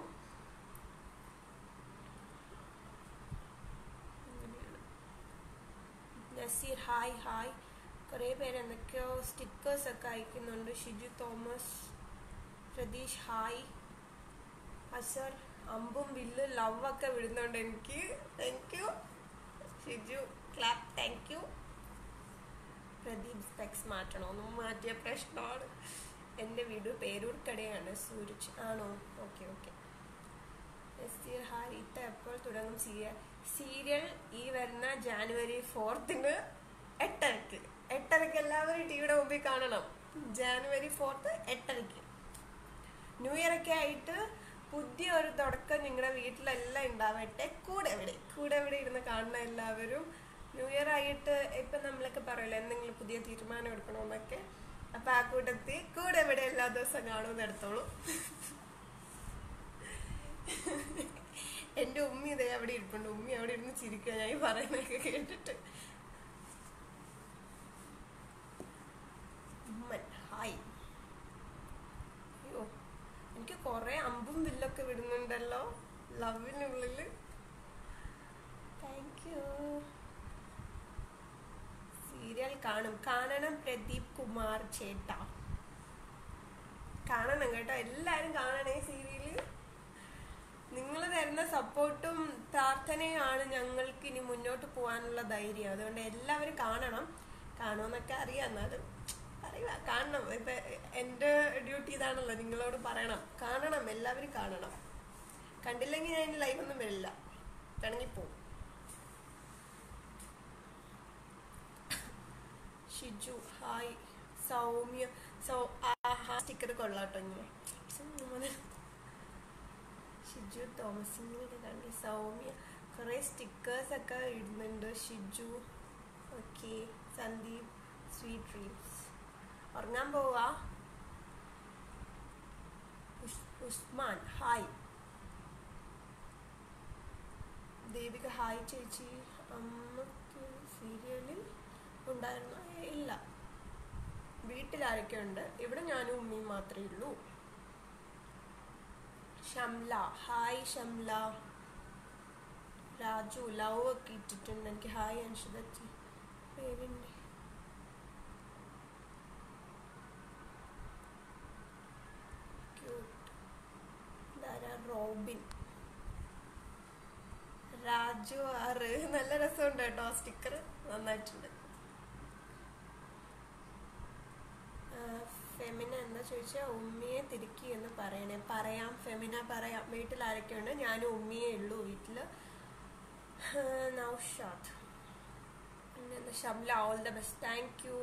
അങ്ങനെയാണ്. നസീർ ഹായ് ഹായ് കുറേ പേര് എന്തൊക്കെയോ സ്റ്റിക്കേഴ്സ് ഒക്കെ അയക്കുന്നുണ്ട് ഷിജു തോമസ് പ്രതീഷ് ഹായ് അസർ അമ്പും വില്ല് ലവ് ഒക്കെ വിടുന്നുണ്ട് എനിക്ക് thank you Shiju clap thank you Pradeep specs മാറ്റണമെന്നും മാറ്റിയ പ്രശ്നമാണ് എൻ്റെ വീട് പേരൂർക്കടയാണ് സൂരജ് ആണോ ഓക്കെ ഓക്കെ നസീർ ഹായ് ഇത്ത എപ്പോൾ തുടങ്ങും സീരിയൽ സീരിയൽ ഈ വരുന്ന ജാനുവരി ഫോർത്തിന് എട്ടരയ്ക്ക് എട്ടരയ്ക്ക് എല്ലാവരും ടിവിയുടെ മുമ്പിൽ കാണണം ജാനുവരി ഫോർത്ത് എട്ടരയ്ക്ക് ന്യൂ ഇയർ ഒക്കെ ആയിട്ട് പുതിയ ഒരു തുടക്കം നിങ്ങളുടെ വീട്ടിലെല്ലാം ഉണ്ടാവട്ടെ കൂടെ എവിടെ കൂടെ എവിടെ ഇരുന്ന് കാണുന്ന എല്ലാവരും ന്യൂ ഇയർ ആയിട്ട് ഇപ്പൊ നമ്മളൊക്കെ പറയല്ലോ എന്തെങ്കിലും പുതിയ തീരുമാനം എടുക്കണമെന്നൊക്കെ അപ്പൊ ആ കൂട്ടത്തിൽ കൂടെ എവിടെ എല്ലാ ദിവസം കാണുമെന്ന് എടുത്തോളൂ എന്റെ ഉമ്മി ഇതേ അവിടെ ഇരിപ്പുണ്ട് ഉമ്മി അവിടെ ഇരുന്ന് ചിരിക്കുക ഞാൻ ഈ പറയുന്നതൊക്കെ കേട്ടിട്ട് ഉമ്മൻ ഹായ് അയ്യോ എനിക്ക് കുറെ അമ്പും വില്ലൊക്കെ വിടുന്നുണ്ടല്ലോ ലവിനുള്ളില് താങ്ക് യു സീരിയൽ കാണും കാണണം പ്രദീപ് കുമാർ ചേട്ടാ കാണണം കേട്ടോ എല്ലാരും കാണണേ സീരിയല് നിങ്ങൾ തരുന്ന സപ്പോർട്ടും പ്രാർത്ഥനയുമാണ് ഞങ്ങൾക്ക് ഇനി മുന്നോട്ട് പോകാനുള്ള ധൈര്യം അതുകൊണ്ട് എല്ലാവരും കാണണം കാണുമെന്നൊക്കെ അറിയാം എന്നാലും പറയുക കാണണം ഇപ്പൊ എൻ്റെ ഡ്യൂട്ടി ഇതാണല്ലോ നിങ്ങളോട് പറയണം കാണണം എല്ലാവരും കാണണം കണ്ടില്ലെങ്കിൽ ഞാൻ ലൈവ് ഒന്നും വരില്ല പിണങ്ങിപ്പോവും ഷിജു ഹായ് സൗമ്യ സൗ ആ സ്റ്റിക്കർ കൊള്ളാട്ടോ ഇങ്ങനെ ഷിജു തോമസിനൊക്കെ കണ്ടി സൗമ്യ കുറെ സ്റ്റിക്കേഴ്സ് ഒക്കെ ഇടുന്നുണ്ട് Shiju okay Sandeep sweet dreams ഉറങ്ങാൻ പോവാ ഉസ്- ഉസ്മാൻ ഹായ് ദേവിക ഹായ് ചേച്ചി അമ്മക്ക് സീരിയലിൽ ഉണ്ടായിരുന്നു ഏ, ഇല്ല വീട്ടിലാരൊക്കെ ഉണ്ട് ഇവിടെ ഞാനും ഉമ്മയും മാത്രമേ ഉള്ളൂ ഷംല ഹായ് ഷംല രാജു ലവ് ഒക്കെ ഇട്ടിട്ടുണ്ട് എനിക്ക് ഹായ് അൻഷിതച്ചി പേരുണ്ട് ക്യൂട്ട് ഇതാരാ റോബിൻ രാജു ആറ് നല്ല രസമുണ്ട് കേട്ടോ സ്റ്റിക്കർ നന്നായിട്ടുണ്ട് ആ, ഫെമിന എന്താ ചോദിച്ചാൽ ഉമ്മിയെ തിരുക്കി എന്ന് പറയണേ പറയാം ഫെമിന പറയാം വീട്ടിൽ ആരൊക്കെയുണ്ട് ഞാനും ഉമ്മിയേ ഉള്ളൂ വീട്ടിൽ നൗഷാദ് പിന്നെ എന്താ Shamla all the best thank you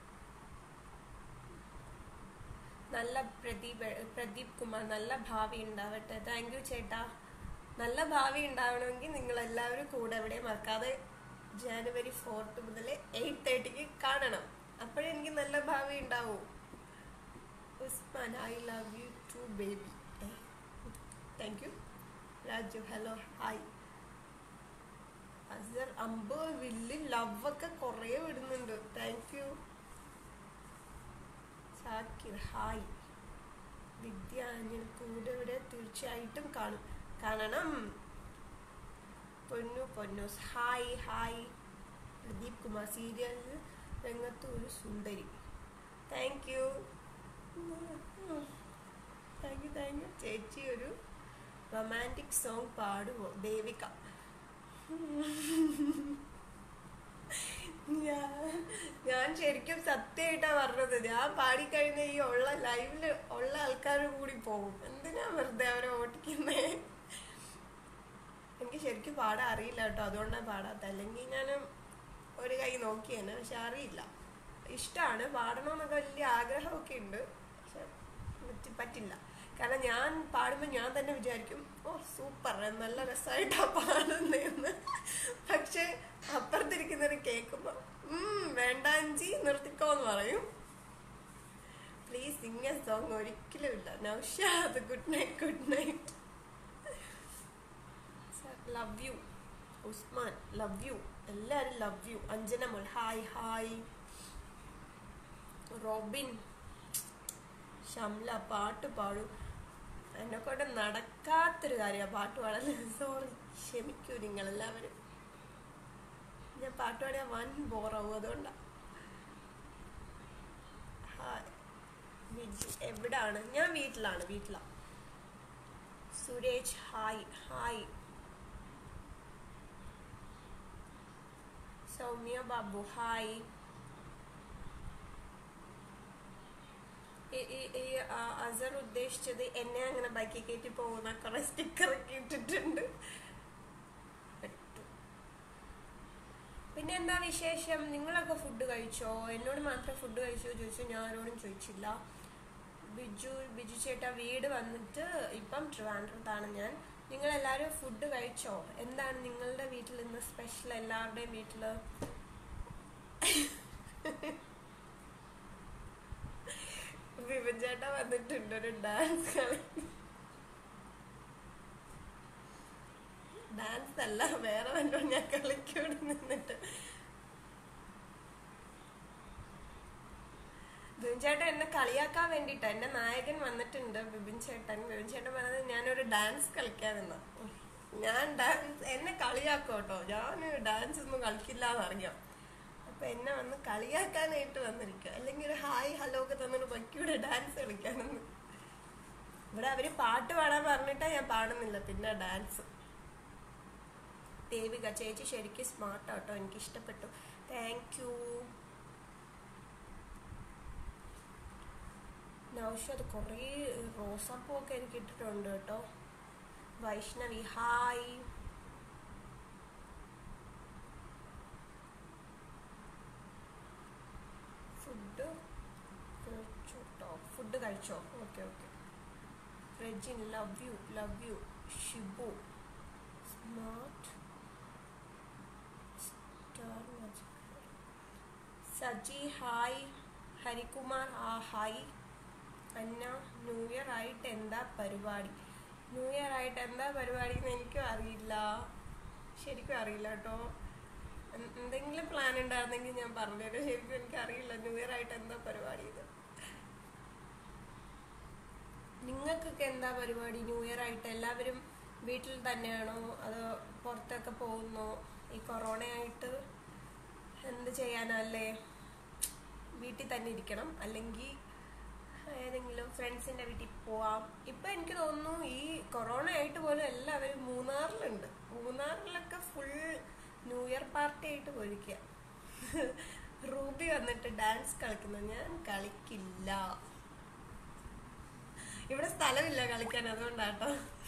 നല്ല പ്രദീപ് പ്രദീപ് കുമാർ നല്ല ഭാവി ഉണ്ടാവട്ടെ താങ്ക് യു ചേട്ടാ നല്ല ഭാവി ഉണ്ടാവണമെങ്കിൽ നിങ്ങൾ എല്ലാവരും കൂടെ എവിടെ മറക്കാതെ ജാനുവരി ഫോർത്ത് മുതൽ എയ്റ്റ് തേർട്ടിക്ക് കാണണം അപ്പോഴേ എനിക്ക് നല്ല ഭാവി ഉണ്ടാവൂ Usman I love you too baby thank you Raju hello hi Azhar അമ്പ് വില്ല് ലവ് ഒക്കെ കുറേ വിടുന്നുണ്ട് thank you Zakir hi Vidyanjal കൂടെ ഇവിടെ തീർച്ചയായിട്ടും കാണും കാണണം പൊന്നു പൊന്നൂസ് ഹായ് ഹായ് പ്രദീപ് കുമാർ സീരിയലിൽ രംഗത്ത് ഒരു സുന്ദരി thank you thank you thank you ചേച്ചി ഒരു റൊമാൻറ്റിക് സോങ് പാടുമോ ദേവിക ഞാൻ ഞാൻ ശരിക്കും സത്യമായിട്ടാ പറഞ്ഞത് ഞാൻ പാടിക്കഴിഞ്ഞ ഈ ഉള്ള ലൈവില് ഉള്ള ആൾക്കാർ കൂടി പോകും എന്തിനാ വെറുതെ അവരെ ഓട്ടിക്കുന്നേ എനിക്ക് ശരിക്കും പാടാൻ അറിയില്ല കേട്ടോ അതുകൊണ്ടാണ് പാടാത്ത അല്ലെങ്കിൽ ഞാൻ ഒരു കൈ നോക്കിയേനെ പക്ഷെ അറിയില്ല ഇഷ്ടമാണ് പാടണമെന്നൊക്കെ വലിയ ആഗ്രഹമൊക്കെ ഉണ്ട് പക്ഷെ പറ്റി- പറ്റില്ല കാരണം ഞാൻ പാടുമ്പോൾ ഞാൻ തന്നെ വിചാരിക്കും ഓ സൂപ്പർ നല്ല രസമായിട്ടാ പാടുന്നതെന്ന് പക്ഷെ അപ്പുറത്തിരിക്കുന്നവർ കേൾക്കുമ്പോൾ വേണ്ടാഞ്ചി നിർത്തിക്കോ എന്ന് പറയും പ്ലീസ് സിംഗ് എ സോങ് ഒരിക്കലും ഇല്ല Naushad good night good night love you Usman love you എല്ലാവരും ലവ് യു അഞ്ജന മോൾ ഹായ് ഹായ് റോബിൻ ഷംല പാട്ട് പാടും എന്നെ കൊണ്ട് നടക്കാത്തൊരു കാര്യമാണ് പാട്ട് പാടാൻ സോറി ക്ഷമിക്കൂ നിങ്ങൾ എല്ലാവരും ഞാൻ പാട്ട് പാടിയാൽ വൻ ബോറാവും അതുകൊണ്ടാണ് ഹായ് ബിജു എവിടാണ് ഞാൻ വീട്ടിലാണ് വീട്ടിലാണ് Suresh hi hi Soumya Babu hi ഈ- ഈ- ഈ ആ, അസർ ഉദ്ദേശിച്ചത് എന്നെ അങ്ങനെ ബൈക്കിൽ കയറ്റി പോകുന്ന കുറെ സ്റ്റിക്കർ ഒക്കെ ഇട്ടിട്ടുണ്ട് പെട്ടു. പിന്നെ എന്താ വിശേഷം നിങ്ങളൊക്കെ ഫുഡ് കഴിച്ചോ എന്നോട് മാത്രം ഫുഡ് കഴിച്ചോ ചോദിച്ചു ഞാൻ ആരോടും ചോദിച്ചില്ല ബിജു ബിജു ചേട്ടാ വീട് വന്നിട്ട് ഇപ്പം ട്രിവാൻഡ്രത്താണ് ഞാൻ നിങ്ങൾ എല്ലാവരും ഫുഡ് കഴിച്ചോ എന്താണ് നിങ്ങളുടെ വീട്ടിൽ ഇന്ന് സ്പെഷ്യൽ എല്ലാവരുടെയും വീട്ടിൽ വിപിൻ ചേട്ടാ വന്നിട്ടുണ്ട് ഒരു ഡാൻസ് കളി ഡാൻസ് അല്ല വേറെ വല്ലോ ഞാൻ കളിക്കൂടെ നിന്നിട്ട് ബിബിൻ ചേട്ടൻ എന്നെ കളിയാക്കാൻ വേണ്ടിട്ടാ എന്റെ നായകൻ വന്നിട്ടുണ്ട് ബിബിൻ ചേട്ടൻ ബിബിൻ ചേട്ടൻ പറഞ്ഞത് ഞാനൊരു ഡാൻസ് കളിക്കാമെന്ന് ഞാൻ ഡാൻസ് എന്നെ കളിയാക്കും കേട്ടോ ഞാൻ ഡാൻസ് ഒന്നും കളിക്കില്ല എന്നറിയാം അപ്പൊ എന്നെ വന്ന് കളിയാക്കാനായിട്ട് വന്നിരിക്കുക അല്ലെങ്കിൽ ഒരു ഹായ് ഹലോ ഒക്കെ തന്നിട്ട് ബക്കിയുടെ ഡാൻസ് കളിക്കാനെന്ന് ഇവിടെ അവര് പാട്ട് പാടാൻ പറഞ്ഞിട്ടാ ഞാൻ പാടുന്നില്ല പിന്നെ ഡാൻസ് ദേവിക ചേച്ചി ശരിക്കും സ്മാർട്ട് ആട്ടോ എനിക്ക് ഇഷ്ടപ്പെട്ടു താങ്ക് യു നൗഷത് കുറേ റോസാപ്പൂ ഒക്കെ എനിക്ക് ഇട്ടിട്ടുണ്ട് കേട്ടോ വൈഷ്ണവി ഹായ് ഫുഡ് കഴിച്ചു കേട്ടോ ഫുഡ് കഴിച്ചോ okay okay Rejin love you love you Shibu smart star Saji hi Harikumar ആ ഹായ് അന്ന ന്യൂ ഇയർ ആയിട്ട് എന്താ പരിപാടി ന്യൂ ഇയർ ആയിട്ട് എന്താ പരിപാടി എന്ന് എനിക്കും അറിയില്ല ശരിക്കും അറിയില്ല കേട്ടോ എൻ- എന്തെങ്കിലും പ്ലാൻ ഉണ്ടായിരുന്നെങ്കിൽ ഞാൻ പറഞ്ഞുതരാം ശരിക്കും എനിക്ക് അറിയില്ല ന്യൂ ഇയർ ആയിട്ട് എന്താ പരിപാടി ഇത് നിങ്ങൾക്കൊക്കെ എന്താ പരിപാടി ന്യൂ ഇയർ ആയിട്ട് എല്ലാവരും വീട്ടിൽ തന്നെയാണോ അതോ പുറത്തൊക്കെ പോകുന്നോ ഈ കൊറോണ ആയിട്ട് എന്ത് ചെയ്യാനല്ലേ വീട്ടിൽ തന്നെ ഇരിക്കണം അല്ലെങ്കിൽ ഏതെങ്കിലും ഫ്രണ്ട്സിന്റെ വീട്ടിൽ പോവാം ഇപ്പൊ എനിക്ക് തോന്നുന്നു ഈ കൊറോണ ആയിട്ട് പോലും എല്ലാവരും മൂന്നാറിലുണ്ട് മൂന്നാറിലൊക്കെ ഫുൾ ന്യൂ ഇയർ പാർട്ടി ആയിട്ട് പോയിരിക്കുക റൂബി വന്നിട്ട് ഡാൻസ് കളിക്കുന്നത് ഞാൻ കളിക്കില്ല ഇവിടെ സ്ഥലമില്ല കളിക്കാൻ അതുകൊണ്ടാട്ടോ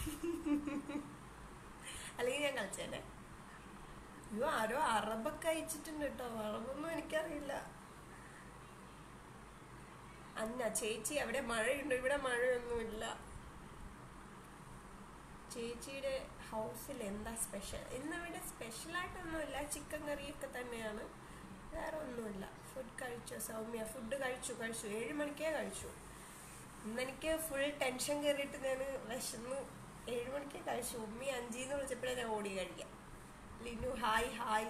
അല്ലെങ്കിൽ ഞാൻ കളിച്ചേനെ അയ്യോ ആരോ അറബൊക്കെ അയച്ചിട്ടുണ്ട് കേട്ടോ അറബൊന്നും എനിക്കറിയില്ല അന്ന ചേച്ചി അവിടെ മഴയുണ്ട് ഇവിടെ മഴയൊന്നുമില്ല ചേച്ചിയുടെ ഹൗസിൽ എന്താ സ്പെഷ്യൽ ഇന്ന് ഇവിടെ സ്പെഷ്യലായിട്ടൊന്നുമില്ല ചിക്കൻ കറിയൊക്കെ തന്നെയാണ് വേറെ ഒന്നുമില്ല ഫുഡ് കഴിച്ചോ സൗമ്യ ഫുഡ് കഴിച്ചു കഴിച്ചു ഏഴ് മണിക്കേ കഴിച്ചു ഇന്ന് എനിക്ക് ഫുൾ ടെൻഷൻ കയറിയിട്ട് ഞാൻ വിശന്ന് ഏഴ് മണിക്കേ കഴിച്ചു ഉമ്മി അഞ്ചിന്ന് വിളിച്ചപ്പോഴേ ഞാൻ ഓടി കഴിക്കാം ലിനു ഹായ് ഹായ്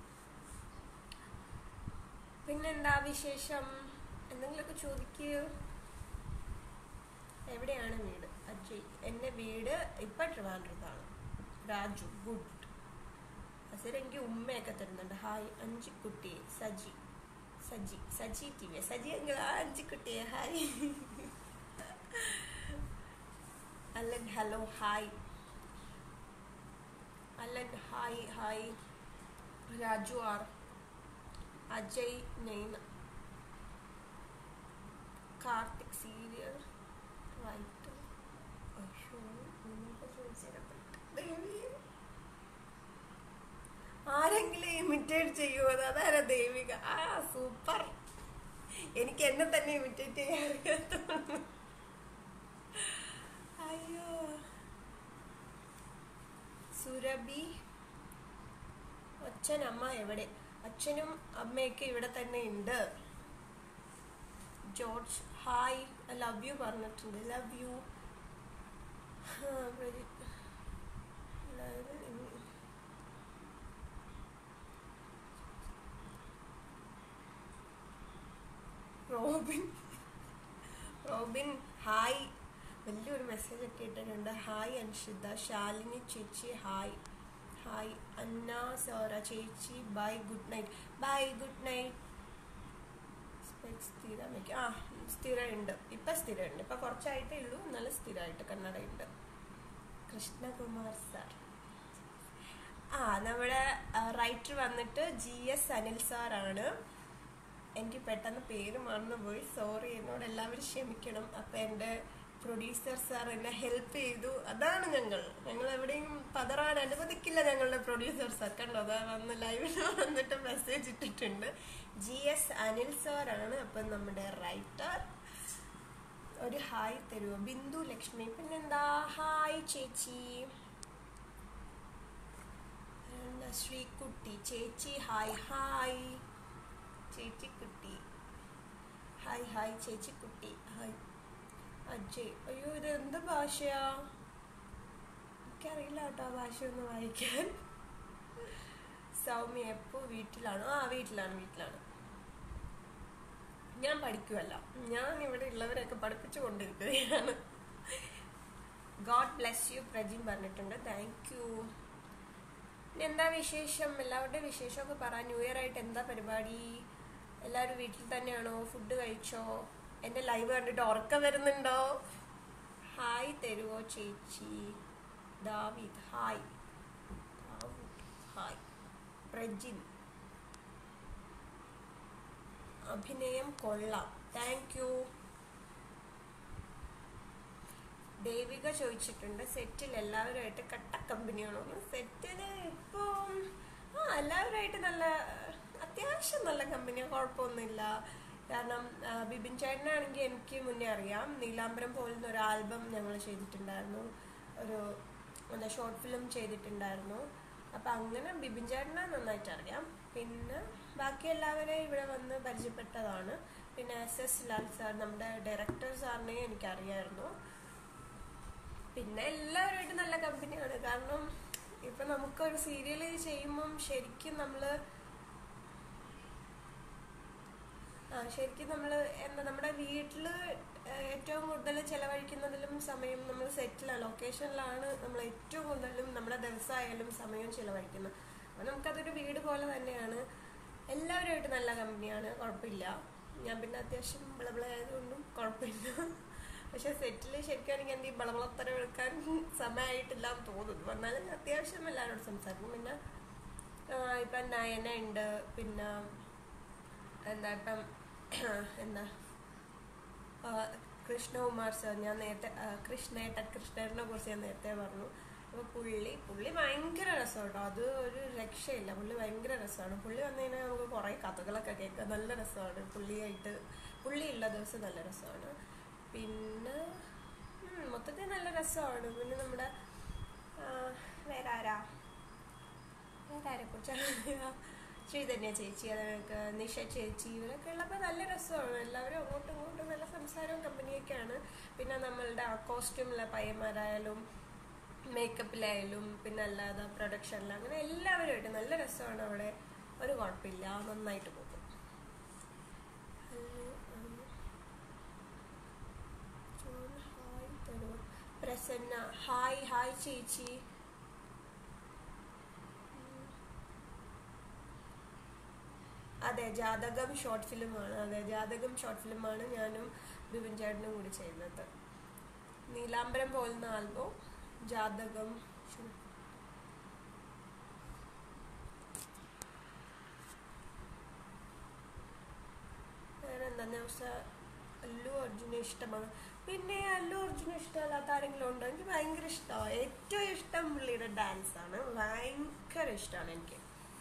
പിന്നെന്താ വിശേഷം എന്തെങ്കിലുമൊക്കെ ചോദിക്കൂ എവിടെയാണ് വീട് അജയ് എൻ്റെ വീട് ഇപ്പം ട്രിവാൻഡ്രത്താണ് രാജു ഗുഡ് അസർ എനിക്ക് ഉമ്മയൊക്കെ തരുന്നുണ്ട് ഹായ് അഞ്ചിക്കുട്ടിയെ സജി സജി സജി ടി വി സജി എങ്കിൽ അഞ്ചിക്കുട്ടിയെ hi Allen hello hi Allen hi hi Raju R Ajay Neyma Karthik serial right അയ്യോ നിങ്ങൾക്ക് ചോദിച്ചേരപ്പെട്ടു ആരെങ്കിലും ഇമിറ്റേറ്റ് ചെയ്യുമോ അതാരാ ദേവിക ആ സൂപ്പർ എനിക്ക് എന്നെ തന്നെ ഇമിറ്റേറ്റ് ചെയ്യാൻ അറിയാത്തുള്ളൂ അയ്യോ സുരഭി അച്ഛനമ്മ എവിടെ അച്ഛനും അമ്മയൊക്കെ ഇവിടെ തന്നെ ഉണ്ട് ജോർജ് ഹായ് ലവ് യു പറഞ്ഞിട്ടുണ്ട് love you Robin Robin hi വലിയൊരു മെസ്സേജ് ഒക്കെ ഇട്ടിട്ടുണ്ട് ഹായ് അൻഷിത ശാലിനി ചേച്ചി ഹായ് ഹായ് അന്ന സോറ ചേച്ചി bye good night bye good night സ്ഥിരം വെക്കും ആ സ്ഥിരമുണ്ട് ഇപ്പൊ സ്ഥിരമുണ്ട് ഇപ്പൊ കുറച്ചായിട്ടേ ഉള്ളൂ എന്നാലും സ്ഥിരമായിട്ട് കന്നഡയുണ്ട് കൃഷ്ണകുമാർ സാർ ആ നമ്മുടെ റൈറ്റർ വന്നിട്ട് ജി എസ് അനിൽ സാറാണ് എനിക്ക് പെട്ടെന്ന് പേര് മറന്നു പോയി സോറി എന്നോട് എല്ലാവരും ക്ഷമിക്കണം അപ്പം എൻ്റെ പ്രൊഡ്യൂസർ സാർ എന്നെ ഹെൽപ്പ് ചെയ്തു അതാണ് ഞങ്ങൾ ഞങ്ങൾ എവിടെയും പതറാൻ അനുവദിക്കില്ല ഞങ്ങളുടെ പ്രൊഡ്യൂസർ സാർ കണ്ടോ അതാ വന്ന് ലൈവിൽ വന്നിട്ട് മെസ്സേജ് ഇട്ടിട്ടുണ്ട് ജി എസ് അനിൽ സാറാണ് അപ്പം നമ്മുടെ റൈറ്റർ ഒരു ഹായ് തരുമോ ബിന്ദു ലക്ഷ്മി പിന്നെന്താ ഹായ് ചേച്ചി എന്താ ശ്രീകുട്ടി ചേച്ചി ഹായ് ഹായ് ചേച്ചിക്കുട്ടി ഹായ് ഹായ് ചേച്ചിക്കുട്ടി ഹായ് അജയ് അയ്യോ ഇത് എന്ത് ഭാഷയാ എനിക്കറിയില്ല കേട്ടോ ആ ഭാഷ ഒന്ന് വായിക്കാൻ സൗമ്യ എപ്പോ വീട്ടിലാണോ ആ വീട്ടിലാണ് വീട്ടിലാണ് ഞാൻ പഠിക്കുമല്ല ഞാൻ ഇവിടെ ഉള്ളവരെയൊക്കെ പഠിപ്പിച്ചു കൊണ്ടിരിക്കുകയാണ് ഗോഡ് ബ്ലെസ് യു പ്രജിൻ പറഞ്ഞിട്ടുണ്ട് താങ്ക് യു എന്താ വിശേഷം എല്ലാവരുടെയും വിശേഷമൊക്കെ പറ ന്യൂ ഇയർ ആയിട്ട് എന്താ പരിപാടി എല്ലാവരും വീട്ടിൽ തന്നെയാണോ ഫുഡ് കഴിച്ചോ എൻ്റെ ലൈവ് കണ്ടിട്ട് ഉറക്കം വരുന്നുണ്ടോ ഹായ് തരുവോ ചേച്ചി David hi Dawood hi Prajin അഭിനയം കൊള്ളാം താങ്ക് യു ദേവിക ചോദിച്ചിട്ടുണ്ട് സെറ്റിൽ എല്ലാവരുമായിട്ട് കട്ട കമ്പനിയാണോ സെറ്റില് ഇപ്പം ആ എല്ലാവരുമായിട്ട് നല്ല അത്യാവശ്യം നല്ല കമ്പനിയാണ് കുഴപ്പമൊന്നുമില്ല കാരണം ആ, ബിബിൻ ചേട്ടനാണെങ്കിൽ എനിക്ക് മുന്നേ അറിയാം നീലാംബരം പോലുന്ന ഒരു ആൽബം ഞങ്ങൾ ചെയ്തിട്ടുണ്ടായിരുന്നു ഒരു എന്താ ഷോർട്ട് ഫിലിം ചെയ്തിട്ടുണ്ടായിരുന്നു അപ്പം അങ്ങനെ ബിബിൻ ചേട്ടനെ നന്നായിട്ട് അറിയാം പിന്നെ ബാക്കി എല്ലാവരെയും ഇവിടെ വന്ന് പരിചയപ്പെട്ടതാണ് പിന്നെ എസ് എസ് ലാൽ സാർ നമ്മുടെ ഡയറക്ടർ സാറിനെയും എനിക്കറിയായിരുന്നു പിന്നെ എല്ലാവരുമായിട്ട് നല്ല കമ്പനിയാണ് കാരണം ഇപ്പൊ നമുക്കൊരു സീരിയൽ ചെയ്യുമ്പം ശരിക്കും നമ്മള് ആ ശരിക്കും നമ്മൾ എന്താ നമ്മുടെ വീട്ടിൽ ഏറ്റവും കൂടുതൽ ചെലവഴിക്കുന്നതിലും സമയം നമ്മൾ സെറ്റിലാണ് ലൊക്കേഷനിലാണ് നമ്മൾ ഏറ്റവും കൂടുതലും നമ്മുടെ ദിവസമായാലും സമയം ചെലവഴിക്കുന്നത് അപ്പോൾ നമുക്കതൊരു വീട് പോലെ തന്നെയാണ് എല്ലാവരുമായിട്ട് നല്ല കമ്പനിയാണ് കുഴപ്പമില്ല ഞാൻ പിന്നെ അത്യാവശ്യം ബിളബിള ആയതുകൊണ്ടും കുഴപ്പമില്ല പക്ഷെ സെറ്റിൽ ശരിക്കും എന്ത് ഈ ബളബളത്തരം എടുക്കാൻ സമയമായിട്ടില്ല എന്ന് തോന്നുന്നു എന്നാലും അത്യാവശ്യം എല്ലാവരോടും സംസാരിക്കും പിന്നെ ആ, ഇപ്പം നയന ഉണ്ട് പിന്നെ എന്താ ഇപ്പം എന്താ ആ, കൃഷ്ണകുമാർ സാർ ഞാൻ നേരത്തെ ആ, കൃഷ്ണേട്ട കൃഷ്ണേട്ടനെ കുറിച്ച് ഞാൻ നേരത്തെ പറഞ്ഞു അപ്പൊ പുള്ളി പുള്ളി ഭയങ്കര രസം കേട്ടോ അത് ഒരു രക്ഷയില്ല പുള്ളി ഭയങ്കര രസമാണ് പുള്ളി വന്നു കഴിഞ്ഞാൽ നമുക്ക് കുറേ കഥകളൊക്കെ കേൾക്കാം നല്ല രസമാണ് പുള്ളിയായിട്ട് പുള്ളി ഉള്ള ദിവസം നല്ല രസമാണ് പിന്നെ ഉം, മൊത്തത്തിൽ നല്ല രസമാണ് പിന്നെ നമ്മുടെ ആ, വേറെ ആരാ വേറെ ആരെ കുറിച്ചാണ് ശ്രീധന്യ ചേച്ചി അതൊക്കെ നിഷ ചേച്ചി ഇവരൊക്കെ ഉള്ളപ്പോൾ നല്ല രസമാണ് എല്ലാവരും അങ്ങോട്ടും ഇങ്ങോട്ടും നല്ല സംസാരവും കമ്പനിയൊക്കെയാണ് പിന്നെ നമ്മളുടെ ആ കോസ്റ്റ്യൂമിലെ പയ്യന്മാരായാലും മേക്കപ്പിലായാലും പിന്നെ അല്ലാതെ പ്രൊഡക്ഷനിൽ അങ്ങനെ എല്ലാവരുമായിട്ട് നല്ല രസമാണ് അവിടെ ഒരു കുഴപ്പമില്ല നന്നായിട്ട് പോകും ഹലോ, ഉം. ജോൺ, ഹായ് തരൂ. പ്രസന്ന ഹായ് ഹായ് ചേച്ചി അതെ ജാതകം ഷോർട്ട് ഫിലിമാണ് അതെ ജാതകം ഷോർട്ട് ഫിലിമാണ് ഞാനും ബിപിൻ ചേട്ടനും കൂടി ചെയ്യുന്നത് നീലാംബരം പോലുന്ന ആൽബം ജാതകം ഷോ- വേറെ എന്താ ദിവസം അല്ലു അർജുനെ ഇഷ്ടമാണ് പിന്നെ അല്ലു അർജുന ഇഷ്ടമല്ലാത്ത ആരെങ്കിലും ഉണ്ടോ എനിക്ക് ഭയങ്കര ഇഷ്ടമാണ് ഏറ്റവും ഇഷ്ടം പുള്ളിയുടെ ഡാൻസ് ആണ് ഭയങ്കര ഇഷ്ടമാണ് എനിക്ക്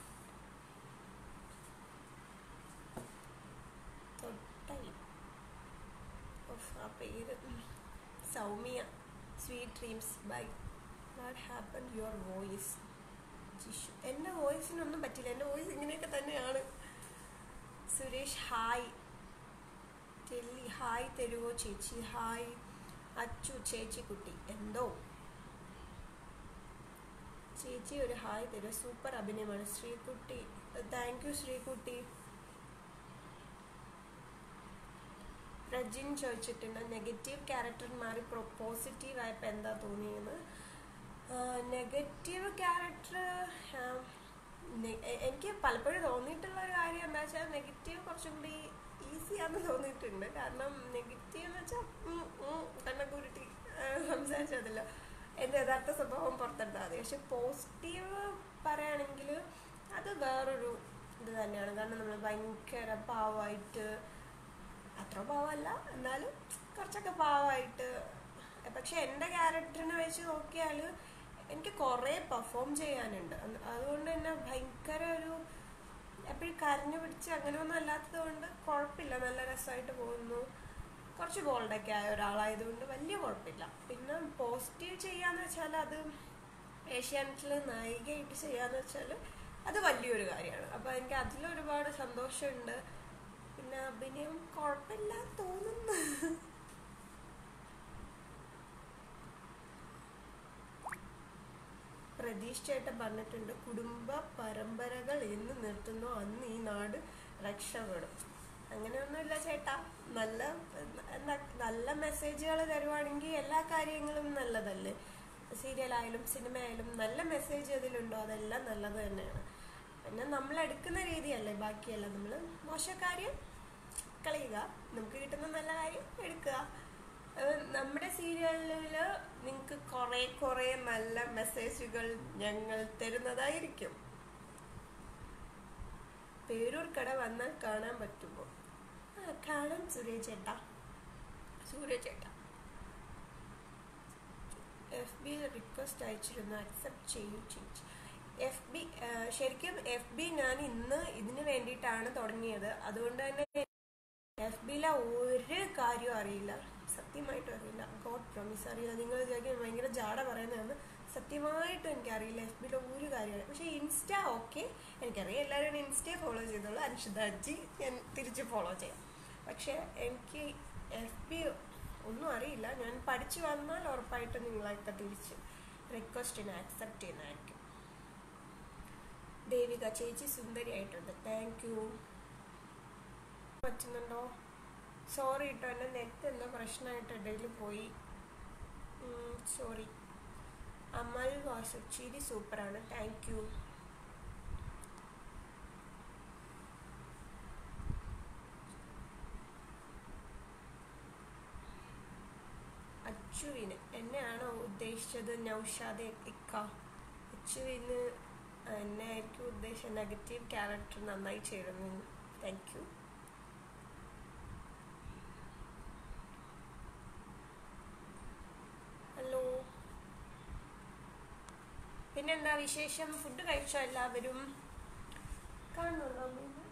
തൊട്ടൽ ഓഫ് ആ പേര് ഉം. Soumya sweet dreams bye what happen your voice Jishu എൻ്റെ വോയിസിനൊന്നും പറ്റില്ല എൻ്റെ വോയിസ് ഇങ്ങനെയൊക്കെ തന്നെയാണ് സുരേഷ് ഹായ് ടെല്ലി ഹായ് തരുവോ ചേച്ചി ഹായ് അച്ചു ചേച്ചി കുട്ടി എന്തോ ചേച്ചി ഒരു ഹായ് തരുമോ സൂപ്പർ അഭിനയമാണ് ശ്രീകുട്ടി താങ്ക് യു ശ്രീകുട്ടി രജിൻ ചോദിച്ചിട്ടുണ്ട് നെഗറ്റീവ് ക്യാരക്ടർ മാറി പോസിറ്റീവ് ആയപ്പോൾ എന്താ തോന്നിയെന്ന് നെഗറ്റീവ് ക്യാരക്ടർ എനിക്ക് പലപ്പോഴും തോന്നിയിട്ടുള്ള ഒരു കാര്യം എന്താ വെച്ചാൽ നെഗറ്റീവ് കുറച്ചും കൂടി ഈസിയാന്ന് തോന്നിയിട്ടുണ്ട് കാരണം നെഗറ്റീവ് എന്ന് വെച്ചാൽ കണ്ണ കുരുട്ടി സംസാരിച്ചതല്ലോ എൻ്റെ യഥാർത്ഥ സ്വഭാവം പുറത്തെടുത്താൽ മതി പക്ഷെ പോസിറ്റീവ് പറയുകയാണെങ്കിൽ അത് വേറൊരു ഇത് തന്നെയാണ് കാരണം നമ്മൾ ഭയങ്കര പാവമായിട്ട് അത്ര പാവമല്ല എന്നാലും കുറച്ചൊക്കെ പാവമായിട്ട് പക്ഷെ എൻ്റെ ക്യാരക്ടറിനെ വെച്ച് നോക്കിയാൽ എനിക്ക് കുറേ പെർഫോം ചെയ്യാനുണ്ട് അത് അതുകൊണ്ട് തന്നെ ഭയങ്കര ഒരു എപ്പോഴും കരഞ്ഞു പിടിച്ച് അങ്ങനെയൊന്നും അല്ലാത്തത് കൊണ്ട് കുഴപ്പമില്ല നല്ല രസമായിട്ട് പോകുന്നു കുറച്ച് ബോൾഡൊക്കെ ആയ ഒരാളായതുകൊണ്ട് വലിയ കുഴപ്പമില്ല പിന്നെ പോസിറ്റീവ് ചെയ്യാന്ന് വെച്ചാൽ അത് ഏഷ്യാനെറ്റിൽ നായികയായിട്ട് ചെയ്യാന്ന് വെച്ചാൽ അത് വലിയൊരു കാര്യമാണ് അപ്പോൾ എനിക്ക് അതിലൊരുപാട് സന്തോഷമുണ്ട് പിന്നെ അഭിനയം കുഴപ്പമില്ല തോന്നുന്നു പ്രതീഷ് ചേട്ടൻ പറഞ്ഞിട്ടുണ്ട് കുടുംബ പരമ്പരകൾ എന്ന് നിർത്തുന്നു അന്ന് ഈ നാട് രക്ഷപ്പെടും അങ്ങനെയൊന്നുമില്ല ചേട്ടാ നല്ല എന്താ നല്ല മെസ്സേജുകൾ തരുവാണെങ്കിൽ എല്ലാ കാര്യങ്ങളും നല്ലതല്ലേ സീരിയലായാലും സിനിമ ആയാലും നല്ല മെസ്സേജ് അതിലുണ്ടോ അതെല്ലാം നല്ലത് തന്നെയാണ് പിന്നെ നമ്മൾ എടുക്കുന്ന രീതിയല്ലേ ബാക്കിയല്ല നമ്മൾ മോശക്കാര്യം കളയുക നമുക്ക് കിട്ടുന്ന നല്ല കാര്യം എടുക്കുക അത് നമ്മുടെ സീരിയലിൽ നിങ്ങൾക്ക് കുറെ കുറെ നല്ല മെസ്സേജുകൾ ഞങ്ങൾ തരുന്നതായിരിക്കും പേരൂർ കട വന്നാൽ കാണാൻ പറ്റുമോ ആ കാണാം സൂര്യ ചേട്ടാ സൂര്യ ചേട്ടാ എഫ് ബി റിക്വസ്റ്റ് അയച്ചിരുന്നു അക്സെപ്റ്റ് ചെയ്യൂ ചേച്ചി എഫ് ബി ശരിക്കും എഫ് ബി ഞാൻ ഇന്ന് ഇതിന് വേണ്ടിയിട്ടാണ് തുടങ്ങിയത് അതുകൊണ്ട് തന്നെ എഫ് ബിയിലെ ഒരു കാര്യവും അറിയില്ല സത്യമായിട്ടും അറിയില്ല ഗോഡ് പ്രോമിസ് അറിയില്ല നിങ്ങൾ വിചാരിക്കും ഭയങ്കര ജാട പറയുന്നതെന്ന് സത്യമായിട്ടും എനിക്കറിയില്ല എഫ് ബിയിലെ ഒരു കാര്യമാണ് പക്ഷേ ഇൻസ്റ്റ ഓക്കെ എനിക്കറിയാം എല്ലാവരും ഇൻസ്റ്റയെ ഫോളോ ചെയ്തോളൂ അൻഷിത അജ്ജി ഞാൻ തിരിച്ച് ഫോളോ ചെയ്യാം പക്ഷേ എനിക്ക് എഫ് ബി ഒന്നും അറിയില്ല ഞാൻ പഠിച്ചു വന്നാൽ ഉറപ്പായിട്ടും നിങ്ങളൊക്കെ തിരിച്ച് റിക്വസ്റ്റിന് ആക്സെപ്റ്റ് ചെയ്യുന്നതായിരിക്കും ദേവിക ചേച്ചി സുന്ദരിയായിട്ടുണ്ട് താങ്ക് യു പറ്റുന്നുണ്ടോ സോറി കേട്ടോ എൻ്റെ നെറ്റ് എന്തോ പ്രശ്നമായിട്ട് ഇടയിൽ പോയി സോറി അമൽ വാസു ചിരി സൂപ്പറാണ് താങ്ക് യു അച്ചുവിന് എന്നെയാണോ ഉദ്ദേശിച്ചത് നൗഷാദ് ഇക്ക അച്ചുവിന് എന്നെ ആയിരിക്കും ഉദ്ദേശിച്ച നെഗറ്റീവ് ക്യാരക്ടർ നന്നായി ചേരുന്നു താങ്ക് യു ഹലോ പിന്നെന്താ വിശേഷം ഫുഡ് കഴിച്ചോ എല്ലാവരും കാണുന്നുണ്ടോ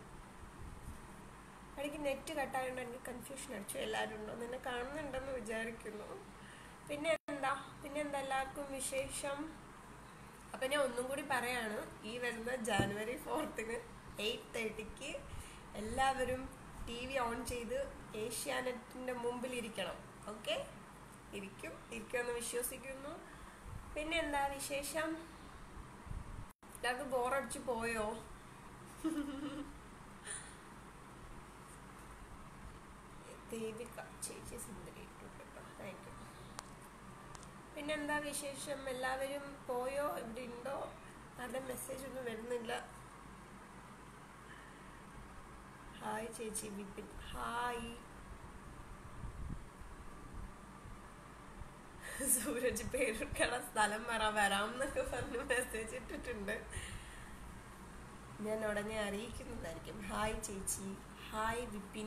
എനിക്ക് നെറ്റ് കട്ടായതുകൊണ്ട് എനിക്ക് കൺഫ്യൂഷൻ അടിച്ചു എല്ലാവരും ഉണ്ടോ നിന്നെ കാണുന്നുണ്ടെന്ന് വിചാരിക്കുന്നു പിന്നെ എന്താ പിന്നെ എന്താ എല്ലാവർക്കും വിശേഷം അപ്പം ഞാൻ ഒന്നും കൂടി പറയാണ് ഈ വരുന്ന ജാനുവരി ഫോർത്തിന് എയ്റ്റ് തേർട്ടിക്ക് എല്ലാവരും ടി വി ഓൺ ചെയ്ത് ഏഷ്യാനെറ്റിൻ്റെ മുമ്പിൽ ഇരിക്കണം ഓക്കെ ഇരിക്കും ഇരിക്കുമെന്ന് വിശ്വസിക്കുന്നു പിന്നെ എന്താ വിശേഷം എല്ലാവർക്കും ബോറടിച്ച് പോയോ ദേവിക ചേച്ചി സുന്ദരി കേട്ടോ താങ്ക് യു പിന്നെന്താ വിശേഷം എല്ലാവരും പോയോ ഇവിടെ ഉണ്ടോ ആരുടെ മെസ്സേജ് ഒന്നും വരുന്നില്ല ഹായ് ചേച്ചി വിപിൻ ഹായ് സൂരജ് പേരെടുക്കണ സ്ഥലം പറ വരാം എന്നൊക്കെ പറഞ്ഞ് മെസ്സേജ് ഇട്ടിട്ടുണ്ട് ഞാൻ ഉടനെ അറിയിക്കുന്നതായിരിക്കും ഹായ് ചേച്ചി ഹായ് വിപിൻ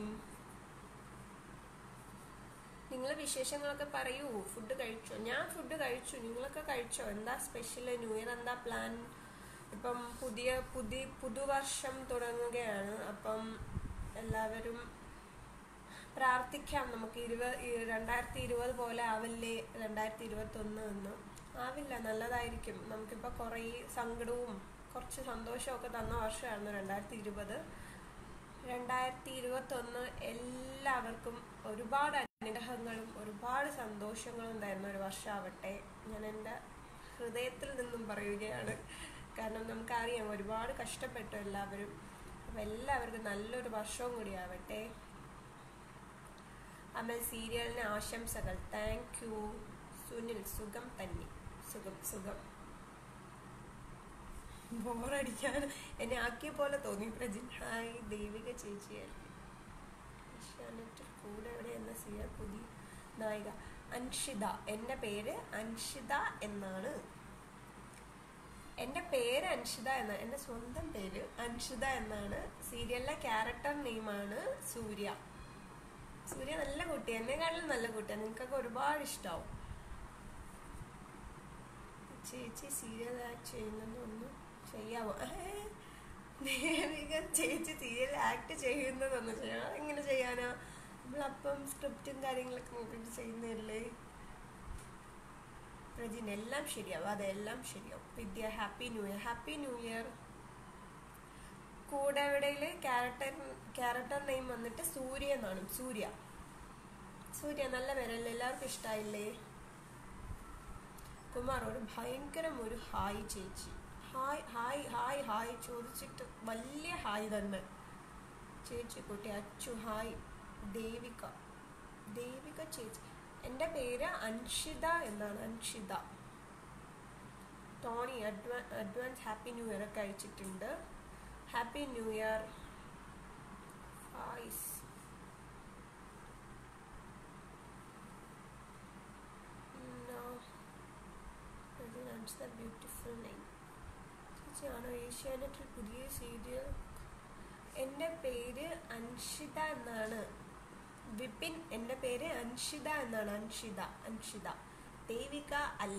നിങ്ങൾ വിശേഷങ്ങളൊക്കെ പറയൂ ഫുഡ് കഴിച്ചോ ഞാൻ ഫുഡ് കഴിച്ചു നിങ്ങളൊക്കെ കഴിച്ചോ എന്താ സ്പെഷ്യൽ ന്യൂ ഇയർ എന്താ പ്ലാൻ ഇപ്പം പുതിയ പുതിയ പുതുവർഷം തുടങ്ങുകയാണ് അപ്പം എല്ലാവരും പ്രാർത്ഥിക്കാം നമുക്ക് ഇരുപത് രണ്ടായിരത്തി ഇരുപത് പോലെ ആവില്ലേ രണ്ടായിരത്തി ഇരുപത്തി ഒന്ന് എന്ന് ആവില്ല നല്ലതായിരിക്കും നമുക്കിപ്പോൾ കുറേ സങ്കടവും കുറച്ച് സന്തോഷമൊക്കെ തന്ന വർഷമായിരുന്നു രണ്ടായിരത്തി ഇരുപത് രണ്ടായിരത്തി ഇരുപത്തൊന്ന് എല്ലാവർക്കും ഒരുപാട് അനുഗ്രഹങ്ങളും ഒരുപാട് സന്തോഷങ്ങളും തരുന്ന ഒരു വർഷമാവട്ടെ ഞാൻ എൻ്റെ ഹൃദയത്തിൽ നിന്നും പറയുകയാണ് കാരണം നമുക്കറിയാം ഒരുപാട് കഷ്ടപ്പെട്ടു എല്ലാവരും അപ്പം എല്ലാവർക്കും നല്ലൊരു വർഷവും കൂടി ആവട്ടെ അമൽ സീരിയലിന് ആശംസകൾ താങ്ക് യു സുനിൽ സുഖം തന്നെ സുഖം സുഖം ബോറടിക്കാൻ എന്നെ ആക്കിയ പോലെ തോന്നി പ്രജിൻ ഹായ് ദേവിക ചേച്ചിയായിരിക്കും ഏഷ്യാനെറ്റിൽ കൂടെ എവിടെ എന്ന സീരിയൽ പുതിയ നായിക അൻഷിത എൻ്റെ പേര് അൻഷിത എന്നാണ് എൻ്റെ പേര് അൻഷിത എന്നാണ് എൻ്റെ സ്വന്തം പേര് അൻഷിത എന്നാണ് സീരിയലിലെ ക്യാരക്ടർ നെയിമാണ് സൂര്യ സൂര്യ നല്ല കുട്ടി എന്നെക്കാളും നല്ല കുട്ടിയാണ് നിങ്ങൾക്കൊക്കെ ഒരുപാട് ഇഷ്ടമാവും ചേച്ചി സീരിയൽ ആക്ട് ചെയ്യുന്നതൊന്നും ചെയ്യാമോ ദേവിക ചേച്ചി സീരിയൽ ആക്ട് ചെയ്യുന്നതൊന്നും ചെയ്യണം എങ്ങനെ ചെയ്യാനാ നമ്മളപ്പം സ്ക്രിപ്റ്റും കാര്യങ്ങളൊക്കെ നോക്കിയിട്ട് ചെയ്യുന്നതല്ലേ പ്രജിൻ എല്ലാം ശരിയാവും അതെല്ലാം ശരിയാവും Vidya happy new year happy new year കൂടെവിടയില് ക്യാരക്ടർ ക്യാരക്ടർ നെയിം വന്നിട്ട് സൂര്യ എന്നാണ് സൂര്യ സൂര്യ നല്ല പേരല്ലേ എല്ലാവർക്കും ഇഷ്ടമായില്ലേ കുമാറോട് ഭയങ്കരം ഒരു ഹായ് ചേച്ചി ഹായ് ഹായ് ഹായ് ഹായ് ചോദിച്ചിട്ട് വലിയ ഹായ് തന്നെ ചേച്ചി കുട്ടി അച്ചു ഹായ് ദേവിക ദേവിക ചേച്ചി എൻ്റെ പേര് അൻഷിത എന്നാണ് അൻഷിത ടോണി അഡ്വാ അഡ്വാൻസ് ഹാപ്പി ന്യൂ ഇയർ ഒക്കെ അയച്ചിട്ടുണ്ട് ഹാപ്പി ന്യൂ ഇയർ ഹായ്സ് ബ്യൂട്ടിഫുൾ നെയിം ചേച്ചിയാണോ ഏഷ്യാനെറ്റിൽ പുതിയ സീരിയൽ എൻ്റെ പേര് അൻഷിത എന്നാണ് വിപിൻ എൻ്റെ പേര് അൻഷിത എന്നാണ് അൻഷിത അൻഷിത ദേവിക അല്ല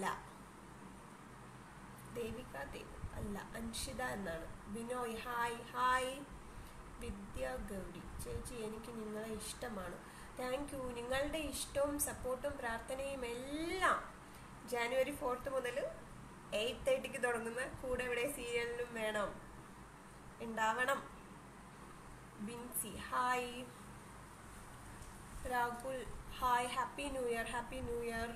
ദേവിക ദേവി അല്ല അൻഷിത എന്നാണ് ബിനോയ് ഹായ് ഹായ് വിദ്യ ഗൗരി ചേച്ചി എനിക്ക് നിങ്ങളെ ഇഷ്ടമാണ് താങ്ക് യു നിങ്ങളുടെ ഇഷ്ടവും സപ്പോർട്ടും പ്രാർത്ഥനയും എല്ലാം ജാനുവരി ഫോർത്ത് മുതൽ എയ്റ്റ് തേർട്ടിക്ക് തുടങ്ങുന്ന കൂടെ ഇവിടെ സീരിയലിനും വേണം ഉണ്ടാവണം Bincy hi Rahul hi happy new year happy new year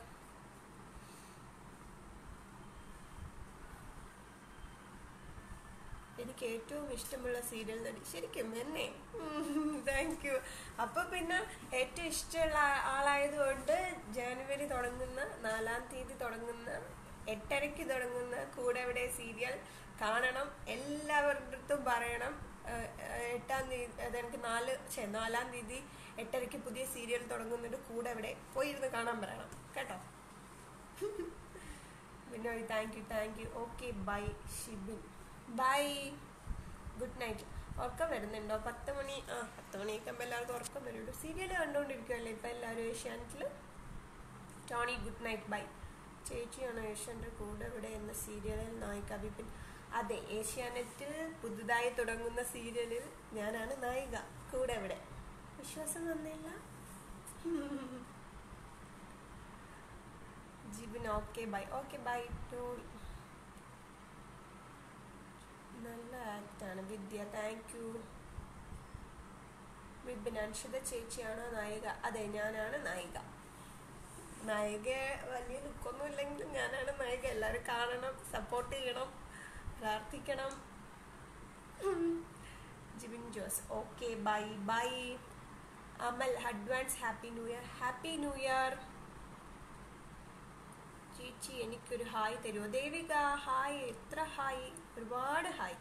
എനിക്ക് ഏറ്റവും ഇഷ്ടമുള്ള സീരിയൽ നടി ശരിക്കും എന്നെ താങ്ക് യു അപ്പൊ പിന്നെ ഏറ്റവും ഇഷ്ടമുള്ള ആളായതുകൊണ്ട് ജനുവരി തുടങ്ങുന്ന നാലാം തീയതി തുടങ്ങുന്ന എട്ടരയ്ക്ക് തുടങ്ങുന്ന കൂടെ ഇവിടെ സീരിയൽ കാണണം എല്ലാവരുടെ അടുത്തും പറയണം എട്ടാം തീയതി അതെനിക്ക് നാല് ഛേ നാലാം തീയതി എട്ടരയ്ക്ക് പുതിയ സീരിയൽ തുടങ്ങുന്നുണ്ട് കൂടെ ഇവിടെ പോയിരുന്ന് കാണാൻ പറയണം കേട്ടോ Vinoy thank you thank you okay bye Shibin bye good night ഉറക്കം വരുന്നുണ്ടോ പത്ത് മണി ആ പത്ത് മണിയൊക്കെ ആകുമ്പോൾ എല്ലാവർക്കും ഉറക്കം വരുള്ളൂ സീരിയൽ കണ്ടുകൊണ്ടിരിക്കുമല്ലേ ഇപ്പം എല്ലാവരും ഏഷ്യാനെറ്റിൽ ടോണി ഗുഡ് നൈറ്റ് ബൈ ചേച്ചിയാണ് ഏഷ്യൻ്റെ കൂടെ ഇവിടെ എന്ന സീരിയലിൽ നായിക വിപിൻ അതെ ഏഷ്യാനെറ്റിൽ പുതുതായി തുടങ്ങുന്ന സീരിയലിൽ ഞാനാണ് നായിക കൂടെ ഇവിടെ വിശ്വാസം വന്നില്ല Jibin okay bye okay bye Tony നല്ല ആക്ടാണ് വിദ്യ താങ്ക് യു വിപിൻ അൻഷിത ചേച്ചിയാണോ നായിക അതെ ഞാനാണ് നായിക നായിക വലിയ ലുക്കൊന്നും ഇല്ലെങ്കിലും ഞാനാണ് നായിക എല്ലാവരും കാണണം സപ്പോർട്ട് ചെയ്യണം പ്രാർത്ഥിക്കണം Jibin Jose okay bye bye Amal advance happy new year happy new year ചേച്ചി എനിക്കൊരു ഹായ് തരുമോ ദേവിക ഹായ് എത്ര ഹായ് ഒരുപാട് ഹായ്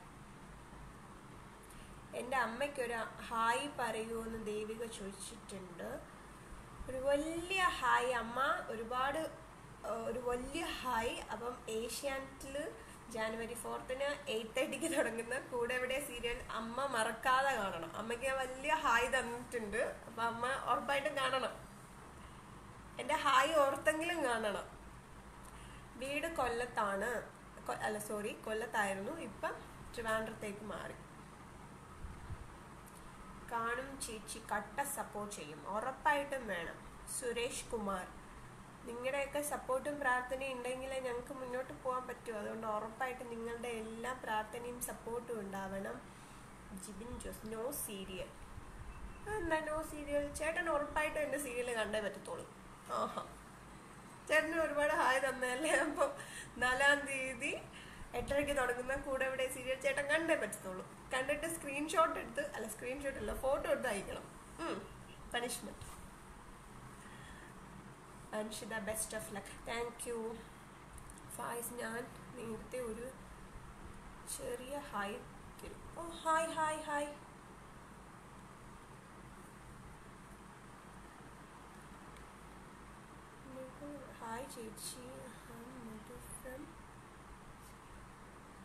എൻ്റെ അമ്മയ്ക്കൊരു ഹായ് പറയുമോ ദേവിക ചോദിച്ചിട്ടുണ്ട് ഒരു വലിയ ഹായ് അമ്മ ഒരുപാട് ഒരു വലിയ ഹായ് അപ്പം ഏഷ്യാനെറ്റിൽ ജാനുവരി ഫോർത്തിന് എയ്റ്റ് തേർട്ടിക്ക് തുടങ്ങുന്ന കൂടെ എവിടെ സീരിയൽ അമ്മ മറക്കാതെ കാണണം അമ്മയ്ക്ക് വലിയ ഹായ് തന്നിട്ടുണ്ട് അപ്പം അമ്മ ഉറപ്പായിട്ടും കാണണം എൻ്റെ ഹായ് ഓർത്തെങ്കിലും കാണണം വീട് കൊല്ലത്താണ് അല്ല സോറി കൊല്ലത്തായിരുന്നു ഇപ്പം ട്രിവാൻഡ്രത്തേക്ക് മാറി കാണും ചേച്ചി കട്ട സപ്പോർട്ട് ചെയ്യും ഉറപ്പായിട്ടും വേണം സുരേഷ് കുമാർ നിങ്ങളുടെയൊക്കെ സപ്പോർട്ടും പ്രാർത്ഥനയും ഉണ്ടെങ്കിലേ ഞങ്ങൾക്ക് മുന്നോട്ട് പോകാൻ പറ്റൂ അതുകൊണ്ട് ഉറപ്പായിട്ടും നിങ്ങളുടെ എല്ലാ പ്രാർത്ഥനയും സപ്പോർട്ടും ഉണ്ടാവണം ജിബിൻ ജോസ് നോ സീരിയൽ എന്താ നോ സീരിയൽ ചേട്ടൻ ഉറപ്പായിട്ടും എൻ്റെ സീരിയൽ കണ്ടേ പറ്റത്തുള്ളൂ ആഹാ ചേട്ടന് ഒരുപാട് ഹായ് തന്നല്ലേ അപ്പം നാലാം തീയതി എട്ടരയ്ക്ക് തുടങ്ങുന്ന കൂടെ ഇവിടെ സീരിയൽ ചേട്ടൻ കണ്ടേ പറ്റത്തുള്ളൂ കണ്ടിട്ട് സ്ക്രീൻഷോട്ട് എടുത്ത് അല്ല സ്ക്രീൻഷോട്ട് അല്ല ഫോട്ടോ എടുത്ത് അയക്കണം punishment Anshitha best of luck thank you Fayis ഞാൻ നേരത്തെ ഒരു ചെറിയ ഹായ് തരും ഓ ഹായ് ഹായ് ഹായ് ഹായ് ചേച്ചി ഫ്രം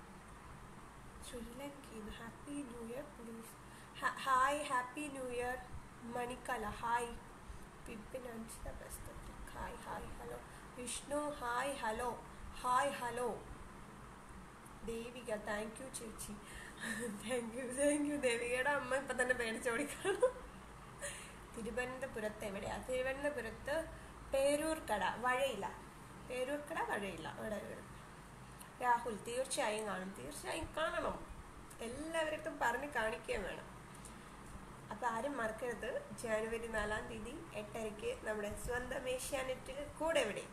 ശ്രീലങ്കയിൽ happy new year please hi happy new year മണിക്കല ഹായ് പിപ്പിൻ Anshitha best hi hi hello Vishnu hi hello hi hello Devika thank you ചേച്ചി താങ്ക് യു താങ്ക് യു ദേവികയുടെ അമ്മ ഇപ്പം തന്നെ പേടിച്ചോടിക്കാണു തിരുവനന്തപുരത്ത് എവിടെയാ തിരുവനന്തപുരത്ത് പേരൂർക്കട വഴയില പേരൂർക്കട വഴയില അവിടെ വീട് രാഹുൽ തീർച്ചയായും കാണും തീർച്ചയായും കാണണം എല്ലാവരടുത്തും പറഞ്ഞ് കാണിക്കുകയും വേണം അപ്പം ആരും മറക്കരുത് ജാനുവരി നാലാം തീയതി എട്ടരയ്ക്ക് നമ്മുടെ സ്വന്തം ഏഷ്യാനെറ്റിൽ കൂടെ എവിടെ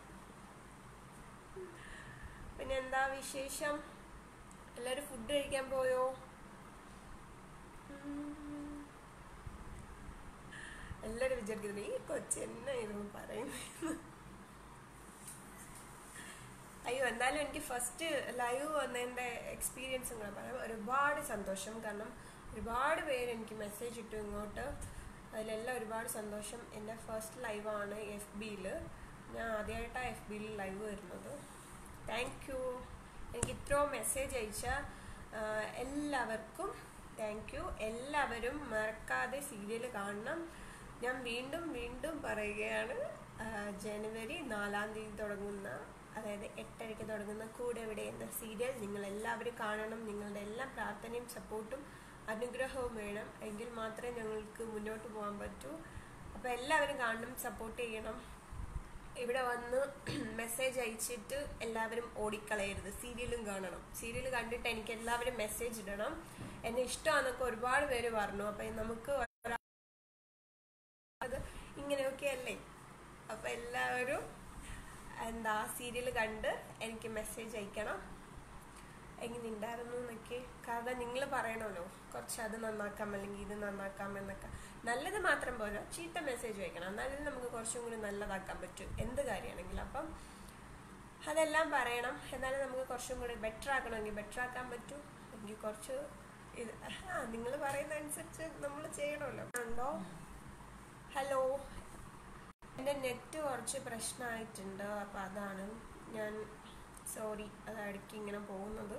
പിന്നെ എന്താ വിശേഷം എല്ലാവരും ഫുഡ് കഴിക്കാൻ പോയോ ഉം. എല്ലാവരും വിചാരിക്കുന്നത് ഈ കൊച്ചെന്നായിരുന്നു പറയുന്നത് അയ്യോ എന്തായാലും എനിക്ക് ഫസ്റ്റ് ലൈവ് വന്നതിൻ്റെ എക്സ്പീരിയൻസും കൂടെ പറയാം ഒരുപാട് സന്തോഷം കാരണം ഒരുപാട് പേര് എനിക്ക് മെസ്സേജ് ഇട്ടു ഇങ്ങോട്ട് അതിലെല്ലാം ഒരുപാട് സന്തോഷം എൻ്റെ ഫസ്റ്റ് ലൈവാണ് എഫ് ബിയിൽ ഞാൻ ആദ്യമായിട്ടാണ് എഫ് ബിയിൽ ലൈവ് വരുന്നത് താങ്ക് യു എനിക്ക് ഇത്രയും മെസ്സേജ് അയച്ച ആ, എല്ലാവർക്കും താങ്ക് യു എല്ലാവരും മറക്കാതെ സീരിയൽ കാണണം ഞാൻ വീണ്ടും വീണ്ടും പറയുകയാണ് ആ, ജനുവരി നാലാം തീയതി തുടങ്ങുന്ന അതായത് എട്ടരയ്ക്ക് തുടങ്ങുന്ന കൂടെ എവിടെ എന്ന സീരിയൽ നിങ്ങൾ എല്ലാവരും കാണണം നിങ്ങളുടെ എല്ലാ പ്രാർത്ഥനയും സപ്പോർട്ടും അനുഗ്രഹവും വേണം എങ്കിൽ മാത്രമേ ഞങ്ങൾക്ക് മുന്നോട്ട് പോകാൻ പറ്റൂ അപ്പോൾ എല്ലാവരും കാണണം സപ്പോർട്ട് ചെയ്യണം ഇവിടെ വന്ന് മെസ്സേജ് അയച്ചിട്ട് എല്ലാവരും ഓടിക്കളയരുത് സീരിയലും കാണണം സീരിയൽ കണ്ടിട്ട് എനിക്ക് എല്ലാവരും മെസ്സേജ് ഇടണം എന്നെ ഇഷ്ടമാണെന്നൊക്കെ ഒരുപാട് പേര് പറഞ്ഞു അപ്പം നമുക്ക് ഒരാ- അത് ഇങ്ങനെയൊക്കെ അല്ലേ അപ്പം എല്ലാവരും എന്താ സീരിയൽ കണ്ട് എനിക്ക് മെസ്സേജ് അയക്കണം എങ്ങനെ ഉണ്ടായിരുന്നു എന്നൊക്കെ കാരണം നിങ്ങൾ പറയണമല്ലോ കുറച്ച് അത് നന്നാക്കാം അല്ലെങ്കിൽ ഇത് നന്നാക്കാം എന്നൊക്കെ നല്ലത് മാത്രം പോരാ ചീത്ത മെസ്സേജ് അയക്കണം എന്നാലും നമുക്ക് കുറച്ചും കൂടി നല്ലതാക്കാൻ പറ്റും എന്ത് കാര്യമാണെങ്കിലും അപ്പം അതെല്ലാം പറയണം എന്നാലും നമുക്ക് കുറച്ചും കൂടി ബെറ്റർ ആക്കണമെങ്കിൽ ബെറ്റർ ആക്കാൻ പറ്റൂ എനിക്ക് കുറച്ച് ഇത് ആ നിങ്ങൾ പറയുന്ന അനുസരിച്ച് നമ്മൾ ചെയ്യണമല്ലോ ഉണ്ടോ ഹലോ എൻ്റെ നെറ്റ് കുറച്ച് പ്രശ്നമായിട്ടുണ്ട് അപ്പം അതാണ് ഞാൻ സോറി അത് ഇടയ്ക്ക് ഇങ്ങനെ പോകുന്നത്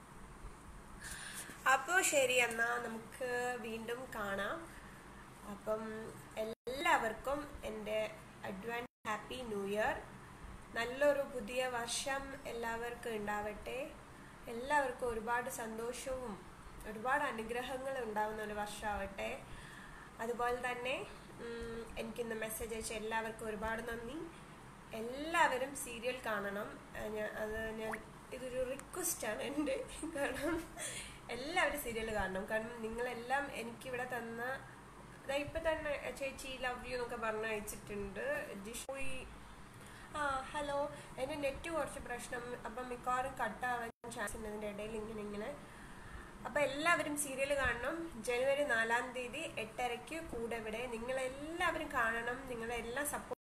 അപ്പോൾ ശരി എന്നാ നമുക്ക് വീണ്ടും കാണാം അപ്പം എല്ലാവർക്കും എൻ്റെ അഡ്വാൻസ് ഹാപ്പി ന്യൂ ഇയർ നല്ലൊരു പുതിയ വർഷം എല്ലാവർക്കും ഉണ്ടാവട്ടെ എല്ലാവർക്കും ഒരുപാട് സന്തോഷവും ഒരുപാട് അനുഗ്രഹങ്ങൾ ഉണ്ടാവുന്ന ഒരു വർഷമാവട്ടെ അതുപോലെ തന്നെ ഉം, എനിക്കിന്ന് മെസ്സേജ് അയച്ച എല്ലാവർക്കും ഒരുപാട് നന്ദി എല്ലാവരും സീരിയൽ കാണണം ആ, ഞാൻ- അത് ഞാൻ ഇതൊരു റിക്വസ്റ്റാണ് എൻ്റെ കാരണം എല്ലാവരും സീരിയൽ കാണണം കാരണം നിങ്ങളെല്ലാം എനിക്കിവിടെ തന്ന ദാ ഇപ്പൊ തന്നെ ചേച്ചി ലവ് യു എന്നൊക്കെ പറഞ്ഞ് അയച്ചിട്ടുണ്ട് ജിഷോയി ആ ഹലോ എൻ്റെ നെറ്റ് കുറച്ച് പ്രശ്നം അപ്പം മിക്കവാറും കട്ടാവാൻ ചാൻസ് ഉണ്ട് ഇതിൻ്റെ ഇടയിൽ ഇങ്ങനെ ഇങ്ങനെ അപ്പൊ എല്ലാവരും സീരിയൽ കാണണം ജനുവരി നാലാം തീയതി എട്ടരയ്ക്ക് കൂടെ ഇവിടെ നിങ്ങളെല്ലാവരും കാണണം നിങ്ങളെല്ലാം സപ്പോർട്ട്